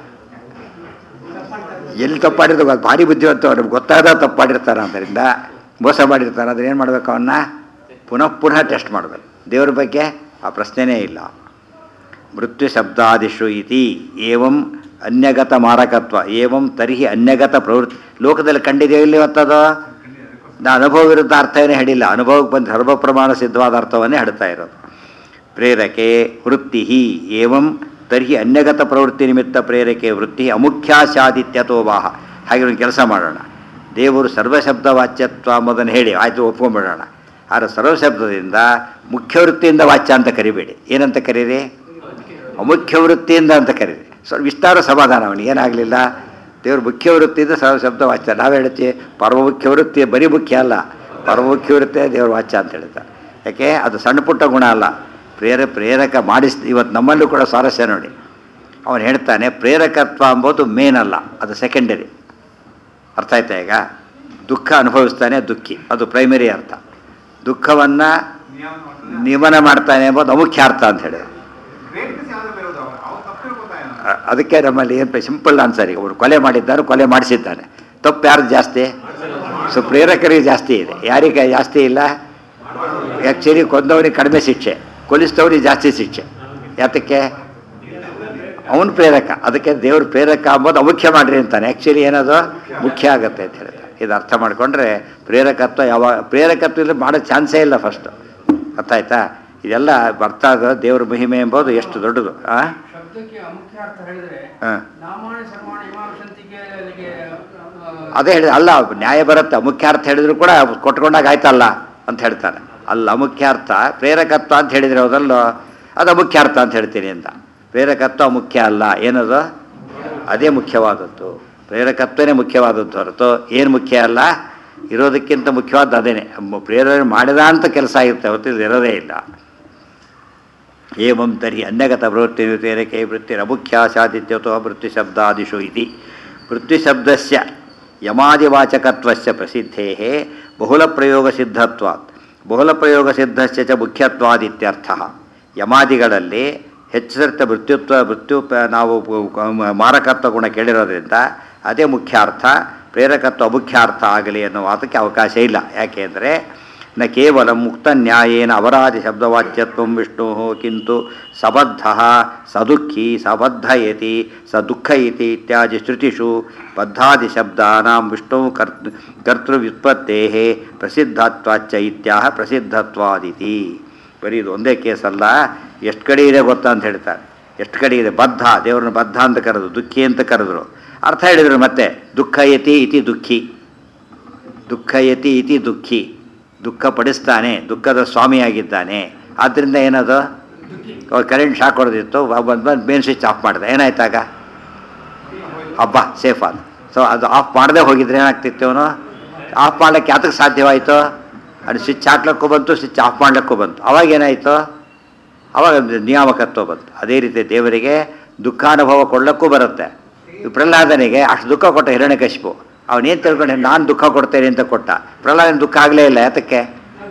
ಎಲ್ಲಿ ತಪ್ಪಾಡಿರ್ತಾರೆ ಗೊತ್ತು ಭಾರಿ ಬುದ್ಧಿವಂತ ನಮ್ಗೆ ಗೊತ್ತಾದ ತಪ್ಪಾಡಿರ್ತಾರೆ ಆದ್ದರಿಂದ ಮೋಸ ಮಾಡಿರ್ತಾರೆ ಅದ್ರ ಏನು ಮಾಡ್ಬೇಕು ಅವನ್ನ ಪುನಃ ಪುನಃ ಟೆಸ್ಟ್ ಮಾಡಬೇಕು ದೇವ್ರ ಬಗ್ಗೆ ಆ ಪ್ರಶ್ನೆನೇ ಇಲ್ಲ ಮೃತ್ಯು ಶಬ್ದಾದಿಷು ಇತಿ ಏವಂ ಅನ್ಯಗತ ಮಾರಕತ್ವ ಏವಂ ತರ್ಹಿ ಅನ್ಯಗತ ಪ್ರವೃತ್ತಿ ಲೋಕದಲ್ಲಿ ಕಂಡಿದೆಯೋ ಇಲ್ಲಿ ಇವತ್ತದು ನಾ ಅನುಭವ ವಿರುದ್ಧ ಅರ್ಥ ಏನೇ ಹೇಳಿಲ್ಲ ಅನುಭವಕ್ಕೆ ಬಂದು ಸರ್ವಪ್ರಮಾಣ ಸಿದ್ಧವಾದ ಅರ್ಥವನ್ನೇ ಹೇಳ್ತಾ ಇರೋದು ಪ್ರೇರಕೆ ವೃತ್ತಿ ಏವಂ ತರ್ಹಿ ಅನ್ಯಗತ ಪ್ರವೃತ್ತಿ ನಿಮಿತ್ತ ಪ್ರೇರಕೆ ವೃತ್ತಿ ಅಮುಖ್ಯಾಶಾದಿತ್ಯತೋ ವಾಹ ಹಾಗೆ ಒಂದು ಕೆಲಸ ಮಾಡೋಣ ದೇವರು ಸರ್ವಶಬ್ದ ವಾಚ್ಯತ್ವ ಎಂಬುದನ್ನು ಹೇಳಿ ಆಯಿತು ಒಪ್ಕೊಂಡ್ಬಿಡೋಣ ಆದರೆ ಸರ್ವಶಬ್ದದಿಂದ ಮುಖ್ಯ ವೃತ್ತಿಯಿಂದ ವಾಚ್ಯ ಅಂತ ಕರಿಬೇಡಿ ಏನಂತ ಕರೀರಿ ಅಮುಖ್ಯ ವೃತ್ತಿಯಿಂದ ಅಂತ ಕರೀರಿ ಸ್ವಲ್ಪ ವಿಸ್ತಾರ ಸಮಾಧಾನ ಅವನಿಗೆ ಏನಾಗಲಿಲ್ಲ ದೇವರು ಮುಖ್ಯ ವೃತ್ತಿಯಿಂದ ಸರ್ವಶಬ್ದ ವಾಚ್ಯ ನಾವು ಹೇಳ್ತೀವಿ ಪರಮುಖ್ಯ ವೃತ್ತಿ ಬರೀ ಮುಖ್ಯ ಅಲ್ಲ ಪರಮುಖ್ಯ ವೃತ್ತಿಯೇ ದೇವರು ವಾಚ್ಯ ಅಂತ ಹೇಳ್ತಾರೆ ಯಾಕೆ ಅದು ಸಣ್ಣ ಪುಟ್ಟ ಗುಣ ಅಲ್ಲ ಪ್ರೇರ ಪ್ರೇರಕ ಮಾಡಿಸ್ ಇವತ್ತು ನಮ್ಮಲ್ಲೂ ಕೂಡ ಸ್ವಾರಸ್ಯ ನೋಡಿ ಅವನು ಹೇಳ್ತಾನೆ ಪ್ರೇರಕತ್ವ ಅಂಬೋದು ಮೇನ್ ಅಲ್ಲ ಅದು ಸೆಕೆಂಡರಿ ಅರ್ಥ ಆಯ್ತಾ ಈಗ ದುಃಖ ಅನುಭವಿಸ್ತಾನೆ ದುಃಖಿ ಅದು ಪ್ರೈಮರಿ ಅರ್ಥ ದುಃಖವನ್ನು ನಿಮನ ಮಾಡ್ತಾನೆ ಎಂಬುದು ಅಮುಖ್ಯ ಅರ್ಥ ಅಂತ ಹೇಳಿ ಗ್ರೇಟ್ನೆಸ್ ಯಾವ್ದ್ರಲ್ಲಿ ಇರೋದು ಅವ ಅವ್ನು ತಪ್ಪು ತಿಳ್ಕೊತಾನೆ ಅ- ಅದಕ್ಕೆ ನಮ್ಮಲ್ಲಿ ಏನು ಸಿಂಪಲ್ ಆನ್ಸರ್ ಈಗ ಅವ್ರು ಕೊಲೆ ಮಾಡಿದ್ದಾರೆ ಕೊಲೆ ಮಾಡಿಸಿದ್ದಾನೆ ತಪ್ಪು ಯಾರು ಜಾಸ್ತಿ ಸೊ ಪ್ರೇರಕರಿಗೆ ಜಾಸ್ತಿ ಇದೆ ಯಾರಿಗೆ ಜಾಸ್ತಿ ಇಲ್ಲ ಆ್ಯಕ್ಚುಲಿ ಕೊಂದವನಿಗೆ ಕಡಿಮೆ ಶಿಕ್ಷೆ ಕೊಲಿಸಿದವನಿಗೆ ಜಾಸ್ತಿ ಶಿಕ್ಷೆ ಯಾತಕ್ಕೆ ಅವನು ಪ್ರೇರಕ ಅದಕ್ಕೆ ದೇವ್ರ ಪ್ರೇರಕ ಅಂಬೋದು ಅಮುಖ್ಯ ಮಾಡ್ರಿ ಅಂತಾನೆ ಆ್ಯಕ್ಚುಲಿ ಏನದು ಮುಖ್ಯ ಆಗುತ್ತೆ ಅಂತ ಹೇಳ್ತಾರೆ ಇದು ಅರ್ಥ ಮಾಡಿಕೊಂಡ್ರೆ ಪ್ರೇರಕತ್ವ ಯಾವಾಗ ಪ್ರೇರಕತ್ವ ಇಲ್ಲ ಮಾಡೋ ಚಾನ್ಸೇ ಇಲ್ಲ ಫಸ್ಟು ಅರ್ಥ ಆಯ್ತಾ ಇದೆಲ್ಲ ಅರ್ಥ ಆಗೋ ದೇವ್ರ ಮಹಿಮೆ ಎಂಬುದು ಎಷ್ಟು ದೊಡ್ಡದು ಆ ಶಬ್ದಕ್ಕೆ ಅಮುಖ್ಯ ಅರ್ಥ ಹೇಳಿದ್ರೆ ಹಾಂ ನಾಮಾಣಿ ಸರ್ವಾಣಿ ಇಮಾಂಶಂತಿಗೆ ಅಲ್ಲಿಗೆ ಅದೇ ಹೇಳಿ ಅಲ್ಲ ನ್ಯಾಯ ಬರುತ್ತೆ ಮುಖ್ಯಾರ್ಥ ಹೇಳಿದ್ರು ಕೂಡ ಕೊಟ್ಕೊಂಡಾಗ ಆಯ್ತಲ್ಲ ಅಂತ ಹೇಳ್ತಾನೆ ಅಲ್ಲ ಮುಖ್ಯಾರ್ಥ ಪ್ರೇರಕತ್ವ ಅಂತ ಹೇಳಿದ್ರೆ ಹೌದಲ್ಲೋ ಅದು ಮುಖ್ಯಾರ್ಥ ಅಂತ ಹೇಳ್ತೀನಿ ಅಂತ ಪ್ರೇರಕತ್ವ ಮುಖ್ಯ ಅಲ್ಲ ಏನದು ಅದೇ ಮುಖ್ಯವಾದದ್ದು ಪ್ರೇರಕತ್ವನೇ ಮುಖ್ಯವಾದದ್ದು ಹೊರತು ಏನು ಮುಖ್ಯ ಅಲ್ಲ ಇರೋದಕ್ಕಿಂತ ಮುಖ್ಯವಾದ ಅದೇನೆ ಮ- ಪ್ರೇರಣೆ ಮಾಡಿದ ಅಂತ ಕೆಲಸ ಇರುತ್ತೆ ಹೊತ್ತು ಇದು ಇರೋದೇ ಇಲ್ಲ ಏವಂ ತರ್ಹಿ ಅನ್ಯಗತ ಪ್ರವೃತ್ತಿಯುತೇನ ಕೈ ವೃತ್ತಿರಮುಖ್ಯ ಸಾಧಿತ್ಯತೋ ವೃತ್ತಿಶಬ್ದಾದಿಷು ಇತಿ ವೃತ್ತಿಶಬ್ದಸ್ಯ ಯಮಾದಿವಾಚಕತ್ವಸ್ಯ ಪ್ರಸಿದ್ಧೇ ಬಹುಲಪ್ರಯೋಗಸಿದ್ಧತ್ವಾತ್ ಬಹುಲಪ್ರಯೋಗಸಿದ್ಧಸ್ಯ ಚ ಮುಖ್ಯತ್ವಾದಿತ್ಯರ್ಥ ಯಮಾದಿಗಳಲ್ಲಿ ಹೆಚ್ಚಿರ್ತ ಮೃತ್ಯುತ್ವ ಮೃತ್ಯು ಪ- ನಾವು ಪ- ಮಾರಕತ್ವ ಗುಣ ಕೇಳಿರೋದ್ರಿಂದ ಅದೇ ಮುಖ್ಯ ಅರ್ಥ ಪ್ರೇರಕತ್ವ ಅಮುಖ್ಯ ಅರ್ಥ ಆಗಲಿ ಅನ್ನೋ ಮಾತಕ್ಕೆ ಅವಕಾಶ ಇಲ್ಲ ಯಾಕೆಂದರೆ ನ ಕೇವಲ ಮುಕ್ತ ನ್ಯಾಯೇನ ಅಪರಾಧಿ ಶಬ್ದವಾಚ್ಯತ್ವ ವಿಷ್ಣು ಕಿಂತು ಸಬದ್ಧ ಸದುಃಖಿ ಸಬದ್ಧಯತಿ ಸ ದುಃಖ ಇತಿ ಇತ್ಯಾದಿ ಶ್ರುತಿಷು ಬದ್ಧಾದಿ ಶಬ್ದಾನಾಂ ವಿಷ್ಣು ಕರ್ ಕರ್ತೃವ್ಯುತ್ಪತ್ತೇ ಪ್ರಸಿದ್ಧತ್ವಾಚ್ಚ ಇತ್ಯಾಹ ಪ್ರಸಿದ್ಧತ್ವಾದಿತಿ ಬರೀ ಇದು ಒಂದೇ ಕೇಸಲ್ಲ ಎಷ್ಟು ಕಡೆ ಇದೆ ಗೊತ್ತಾ ಅಂತ ಹೇಳ್ತಾರೆ ಎಷ್ಟು ಕಡೆ ಇದೆ ಬದ್ಧ ದೇವರನ್ನ ಬದ್ಧ ಅಂತ ಕರೆದು ದುಃಖಿ ಅಂತ ಕರೆದ್ರು ಅರ್ಥ ಹೇಳಿದರು ಮತ್ತೆ ದುಃಖ ಯತಿ ಇತಿ ದುಃಖಿ ದುಃಖ ಯತಿ ಇತಿ ದುಃಖಿ ದುಃಖ ಪಡಿಸ್ತಾನೆ ದುಃಖದ ಸ್ವಾಮಿಯಾಗಿದ್ದಾನೆ ಆದ್ದರಿಂದ ಏನದು ಅವ್ರು ಕರೆಂಟ್ ಶಾಕ್ ಹೊಡೆದಿತ್ತು ಬಂದು ಬಂದು ಮೇನ್ ಸ್ವಿಚ್ ಆಫ್ ಮಾಡಿದೆ ಏನಾಯ್ತಾಗ ಹಬ್ಬ ಸೇಫ್ ಅದು ಸೊ ಅದು ಆಫ್ ಮಾಡದೆ ಹೋಗಿದ್ರೆ ಏನಾಗ್ತಿತ್ತು ಅವನು ಆಫ್ ಮಾಡ್ಲಿಕ್ಕೆ ಯಾತಕ್ಕೆ ಸಾಧ್ಯವಾಯಿತು ಅದು ಸ್ವಿಚ್ ಹಾಕ್ಲಿಕ್ಕೂ ಬಂತು ಸ್ವಿಚ್ ಆಫ್ ಮಾಡ್ಲಿಕ್ಕೂ ಬಂತು ಅವಾಗ ಏನಾಯಿತು ಅವಾಗ ಒಂದು ನಿಯಾಮಕತ್ವ ಬಂತು ಅದೇ ರೀತಿ ದೇವರಿಗೆ ದುಃಖಾನುಭವ ಕೊಡ್ಲಿಕ್ಕೂ ಬರುತ್ತೆ ಈ ಪ್ರಹ್ಲಾದನಿಗೆ ಅಷ್ಟು ದುಃಖ ಕೊಟ್ಟ ಹಿರಣ್ಯಕಶಿಪು ಅವನೇನು ತಿಳ್ಕೊಂಡೆ ನಾನು ದುಃಖ ಕೊಡ್ತೇನೆ ಅಂತ ಕೊಟ್ಟ ಪ್ರಹ್ಲಾದನ ದುಃಖ ಆಗಲೇ ಇಲ್ಲ ಯಾತಕ್ಕೆ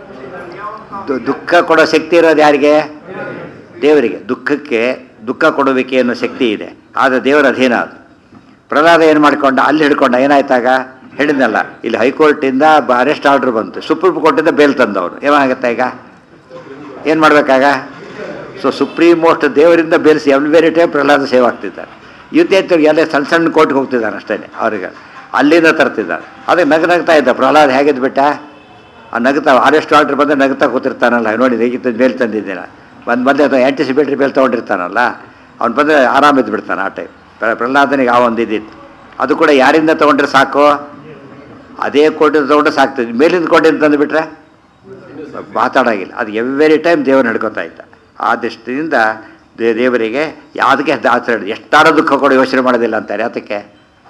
ದು- ದುಃಖ ಕೊಡೋ ಶಕ್ತಿ ಇರೋದು ಯಾರಿಗೆ ದೇವರಿಗೆ ದುಃಖಕ್ಕೆ ದುಃಖ ಕೊಡುವಿಕೆ ಅನ್ನೋ ಶಕ್ತಿ ಇದೆ ಆದರೆ ದೇವರ ಅಧೀನ ಅದು ಪ್ರಹ್ಲಾದ ಏನು ಮಾಡ್ಕೊಂಡ ಅಲ್ಲಿ ಹಿಡ್ಕೊಂಡ ಏನಾಯ್ತಾಗ ಹೇಳಿದ್ನಲ್ಲ ಇಲ್ಲಿ ಹೈಕೋರ್ಟಿಂದ ಅರೆಸ್ಟ್ ಆರ್ಡರ್ ಬಂತು ಸುಪ್ರೀಂ ಕೋರ್ಟಿಂದ ಬೇಲ್ ತಂದವರು ಏನಾಗುತ್ತೆ ಈಗ ಏನು ಮಾಡಬೇಕಾಗ ಸೊ ಸುಪ್ರೀಂ ಮೋಸ್ಟ್ ದೇವರಿಂದ ಬೇರಿಸಿ ಎವ್ರಿ ಟೈಮ್ ಪ್ರಹ್ಲಾದ ಸೇವ್ ಆಗ್ತಿದ್ದಾರೆ ಯುದ್ಧ ಎಲ್ಲ ಸಣ್ಣ ಸಣ್ಣ ಕೋರ್ಟ್ಗೆ ಹೋಗ್ತಿದ್ದಾನೆ ಅಷ್ಟೇ ಅವ್ರಿಗೆ ಅಲ್ಲಿಂದ ತರ್ತಿದ್ದಾರೆ ಅದಕ್ಕೆ ನಗ ನಗ್ತಾ ಇದ್ದ ಪ್ರಹ್ಲಾದ ಹೇಗಿದ್ದು ಬಿಟ್ಟ ಆ ನಗ್ತಾ ಅರೆಸ್ಟ್ ಆರ್ಡರ್ ಬಂದರೆ ನಗ್ತಾ ಕೂತಿರ್ತಾನಲ್ಲ ನೋಡಿ ಹೇಗಿತ್ತು ಬೇಲ್ ತಂದಿದ್ದೀನ ಬಂದು ಬಂದೆ ಅಥವಾ ಆ್ಯಂಟಿಸಿಪೇಟ್ರಿ ಬೇಲ್ ತೊಗೊಂಡಿರ್ತಾನಲ್ಲ ಅವ್ನು ಬಂದರೆ ಆರಾಮಿದ್ದು ಬಿಡ್ತಾನೆ ಆ ಟೈಮ್ ಪ್ರಹ್ಲಾದನಿಗೆ ಆ ಒಂದು ಇದ್ದಿತ್ತು ಅದು ಕೂಡ ಯಾರಿಂದ ತೊಗೊಂಡ್ರೆ ಸಾಕು ಅದೇ ಕೋಟಿಂದ ತೊಗೊಂಡ್ರೆ ಸಾಕ್ತದೆ ಮೇಲಿಂದ ಕೋಟಿಂದ ತಂದುಬಿಟ್ರೆ ಮಾತಾಡೋಂಗಿಲ್ಲ ಅದು ಎವ್ರಿ ಟೈಮ್ ದೇವ್ರನ್ನ ಹಿಡ್ಕೊತಾ ಇದ್ದ ಆ ದೃಷ್ಟಿಯಿಂದ ದೇ ದೇವರಿಗೆ ಯಾವುದಕ್ಕೆ ದಾಸರ ಎಷ್ಟಾರ ದುಃಖ ಕೂಡ ಯೋಚನೆ ಮಾಡೋದಿಲ್ಲ ಅಂತಾರೆ ಅದಕ್ಕೆ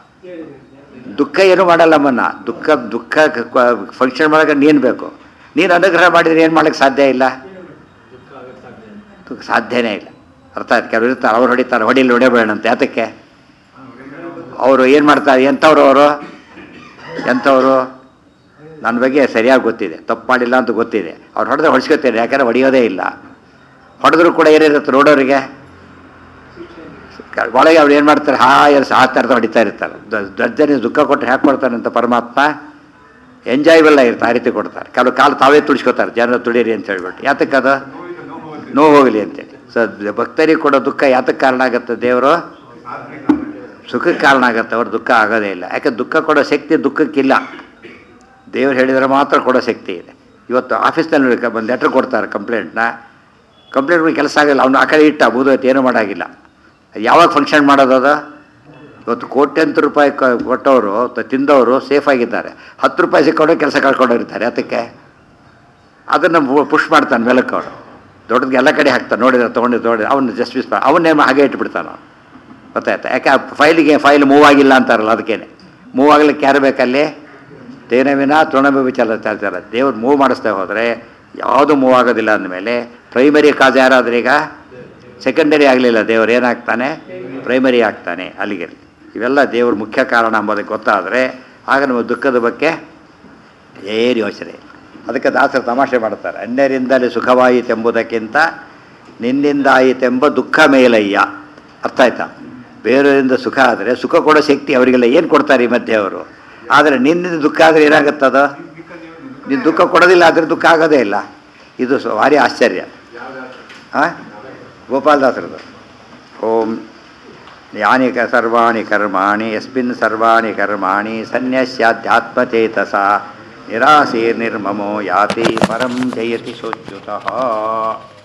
ದುಃಖ ಏನು ಮಾಡಲ್ಲ ನಮ್ಮನ್ನ ದುಃಖ ದುಃಖ ಫಂಕ್ಷನ್ ಮಾಡೋಕೆ ನೀನು ಬೇಕು ನೀನು ಅನುಗ್ರಹ ಮಾಡಿದ್ರೆ ಏನು ಮಾಡೋಕ್ಕೆ ಸಾಧ್ಯ ಇಲ್ಲ ದುಃಖ ಸಾಧ್ಯನೇ ಇಲ್ಲ ಅರ್ಥ ಆಯ್ತು ಕೆಲವರು ಇರ್ತಾರೆ ಅವ್ರು ಹೊಡಿತಾರೆ ಹೊಡಿಲಿ ಹೊಡಿಬೇಡ ಅಂತ ಯಾತಕ್ಕೆ ಅವರು ಏನು ಮಾಡ್ತಾರೆ ಎಂಥವ್ರು ಅವರು ಎಂಥವರು ನನ್ನ ಬಗ್ಗೆ ಸರಿಯಾಗಿ ಗೊತ್ತಿದೆ ತಪ್ಪು ಮಾಡಿಲ್ಲ ಅಂತ ಗೊತ್ತಿದೆ ಅವ್ರು ಹೊಡೆದ್ರೆ ಹೊಡ್ಸ್ಕೊತಾರೆ ಯಾಕಂದ್ರೆ ಹೊಡೆಯೋದೇ ಇಲ್ಲ ಹೊಡೆದ್ರು ಕೂಡ ಏನಿರುತ್ತೆ ರೋಡವರಿಗೆ ಒಳಗೆ ಅವ್ರು ಏನು ಮಾಡ್ತಾರೆ ಹಾ ಎಲ್ಸ್ ಆ ಥರದ ಹೊಡಿತಾ ಇರ್ತಾರೆ ದರ್ಜನೆ ದುಃಖ ಕೊಟ್ಟರೆ ಹ್ಯಾಕೆ ಕೊಡ್ತಾನೆ ಅಂತ ಪರಮಾತ್ಮ ಎಂಜಾಯ್ಬಲ್ ಆಗಿರುತ್ತೆ ಆ ರೀತಿ ಕೊಡ್ತಾರೆ ಕೆಲವು ಕಾಲು ತಾವೇ ತುಳಿಸ್ಕೊತಾರೆ ಜನರು ತುಳೀರಿ ಅಂತ ಹೇಳ್ಬಿಟ್ಟು ಯಾತಕ್ಕೆ ಅದು ನೋವಿಗೆ ನೋವು ಹೋಗುತ್ತೆ ನೋವು ಹೋಗಲಿ ಅಂತೇಳಿ ಸೊ ಭಕ್ತರಿಗೆ ಕೊಡೋ ದುಃಖ ಯಾತಕ್ಕೆ ಕಾರಣ ಆಗುತ್ತೆ ದೇವರು ಸಾಧನೆ ಕಾರಣ ಸುಖಕ್ಕೆ ಕಾರಣ ಆಗುತ್ತೆ ಅವ್ರ ದುಃಖ ಆಗೋದೇ ಇಲ್ಲ ಯಾಕೆ ದುಃಖ ಕೊಡೋ ಶಕ್ತಿ ದುಃಖಕ್ಕಿಲ್ಲ ದೇವ್ರು ಹೇಳಿದರೆ ಮಾತ್ರ ಕೊಡೋ ಶಕ್ತಿ ಇದೆ ಇವತ್ತು ಆಫೀಸ್ನಲ್ಲಿ ಒಂದು ಲೆಟ್ರ್ ಕೊಡ್ತಾರೆ ಕಂಪ್ಲೇಂಟ್ನ ಕಂಪ್ಲೇಂಟ್ ಕೆಲಸ ಆಗಿಲ್ಲ ಅವ್ನು ಆ ಕಡೆ ಇಟ್ಟ ಬೂದೋಯ್ತು ಏನೂ ಮಾಡೋಂಗಿಲ್ಲ ಯಾವಾಗ ಫಂಕ್ಷನ್ ಮಾಡೋದು ಅದು ಇವತ್ತು ಕೋಟ್ಯಂತರ ರೂಪಾಯಿ ಕ- ಕೊಟ್ಟವರು ತ- ತಿಂದವರು ಸೇಫ್ ಆಗಿದ್ದಾರೆ ಹತ್ತು ರೂಪಾಯಿ ಸಿಕ್ಕೊಂಡು ಕೆಲಸ ಕಳ್ಕೊಂಡೋಗಿರ್ತಾರೆ ಅದಕ್ಕೆ ಅದನ್ನು ಪುಷ್ ಮಾಡ್ತಾನೆ ಮೇಲಕ್ಕೆ ಅವನು ದೊಡ್ಡದು ಎಲ್ಲ ಕಡೆ ಹಾಕ್ತಾನೆ ನೋಡಿದ್ರೆ ತೊಗೊಂಡು ನೋಡಿ ಅವನು ಜಸ್ಟಿಸ್ ಅವನ್ನೇನು ಹಾಗೆ ಇಟ್ಬಿಡ್ತಾನೆ ಅವನು ಗೊತ್ತಾಯ್ತಾ ಯಾಕೆ ಆ ಫೈಲಿಗೆ ಫೈಲ್ ಮೂವ್ ಆಗಿಲ್ಲ ಅಂತಾರಲ್ಲ ಅದಕ್ಕೇನೆ ಮೂವ್ ಆಗ್ಲಿಕ್ಕೆ ಯಾರು ಬೇಕಲ್ಲಿ ತೇನವಿನ ತೃಣಭವಿ ಚಲ ಚಾಲ್ತಾರ ದೇವ್ರು ಮೂವ್ ಮಾಡಿಸ್ತಾ ಹೋದರೆ ಯಾವುದು ಮೂವ್ ಆಗೋದಿಲ್ಲ ಅಂದಮೇಲೆ ಪ್ರೈಮರಿ ಕಾಜ್ ಯಾರಾದ್ರೆ ಈಗ ಸೆಕೆಂಡರಿ ಆಗಲಿಲ್ಲ ದೇವ್ರು ಏನಾಗ್ತಾನೆ ಪ್ರೈಮರಿ ಆಗ್ತಾನೆ ಅಲ್ಲಿಗೆ ಇವೆಲ್ಲ ದೇವ್ರ ಮುಖ್ಯ ಕಾರಣ ಎಂಬುದಕ್ಕೆ ಗೊತ್ತಾದರೆ ಆಗ ನಮ್ಮ ದುಃಖದ ಬಗ್ಗೆ ಏನು ಯೋಚನೆ ಇಲ್ಲ. ಅದಕ್ಕೆ ದಾಸರು ತಮಾಷೆ ಮಾಡ್ತಾರೆ ಅನ್ಯರಿಂದಲೇ ಸುಖವಾಯಿತೆಂಬುದಕ್ಕಿಂತ ನಿನ್ನಿಂದಾಯಿತೆಂಬ ದುಃಖ ಮೇಲಯ್ಯ ಅರ್ಥ ಆಯ್ತಾ ಬೇರೆಯವರಿಂದ ಸುಖ ಆದರೆ ಸುಖ ಕೊಡೋ ಶಕ್ತಿ ಅವರಿಗೆಲ್ಲ ಏನು ಕೊಡ್ತಾರೆ ಈ ಮಧ್ಯೆ ಅವರು ಆದರೆ ನಿನ್ನಿಂದ ದುಃಖ ಆದರೆ ಏನಾಗುತ್ತದ ನೀನು ದುಃಖ ಕೊಡೋದಿಲ್ಲ ಆದರೆ ದುಃಖ ಆಗೋದೇ ಇಲ್ಲ ಇದು ಸ- ಭಾರಿ ಆಶ್ಚರ್ಯ ಹಾಂ ಗೋಪಾಲದಾಸರದು ಓಂ ಯಾನಿ ಕ ಸರ್ವಾಣಿ ಕರ್ಮಾಣಿ ಯಸ್ಮಿನ್ ಸರ್ವಾಣಿ ಕರ್ಮಾಣಿ ಸನ್ಯಸ್ಯಾಧ್ಯಾತ್ಮಚೇತಸ ನಿರಾಸೀರ್ನಿರ್ಮಮೋ ಯಾತಿ ಪರಂ ಜಯತಿ ಸೋಚ್ಯುತಃ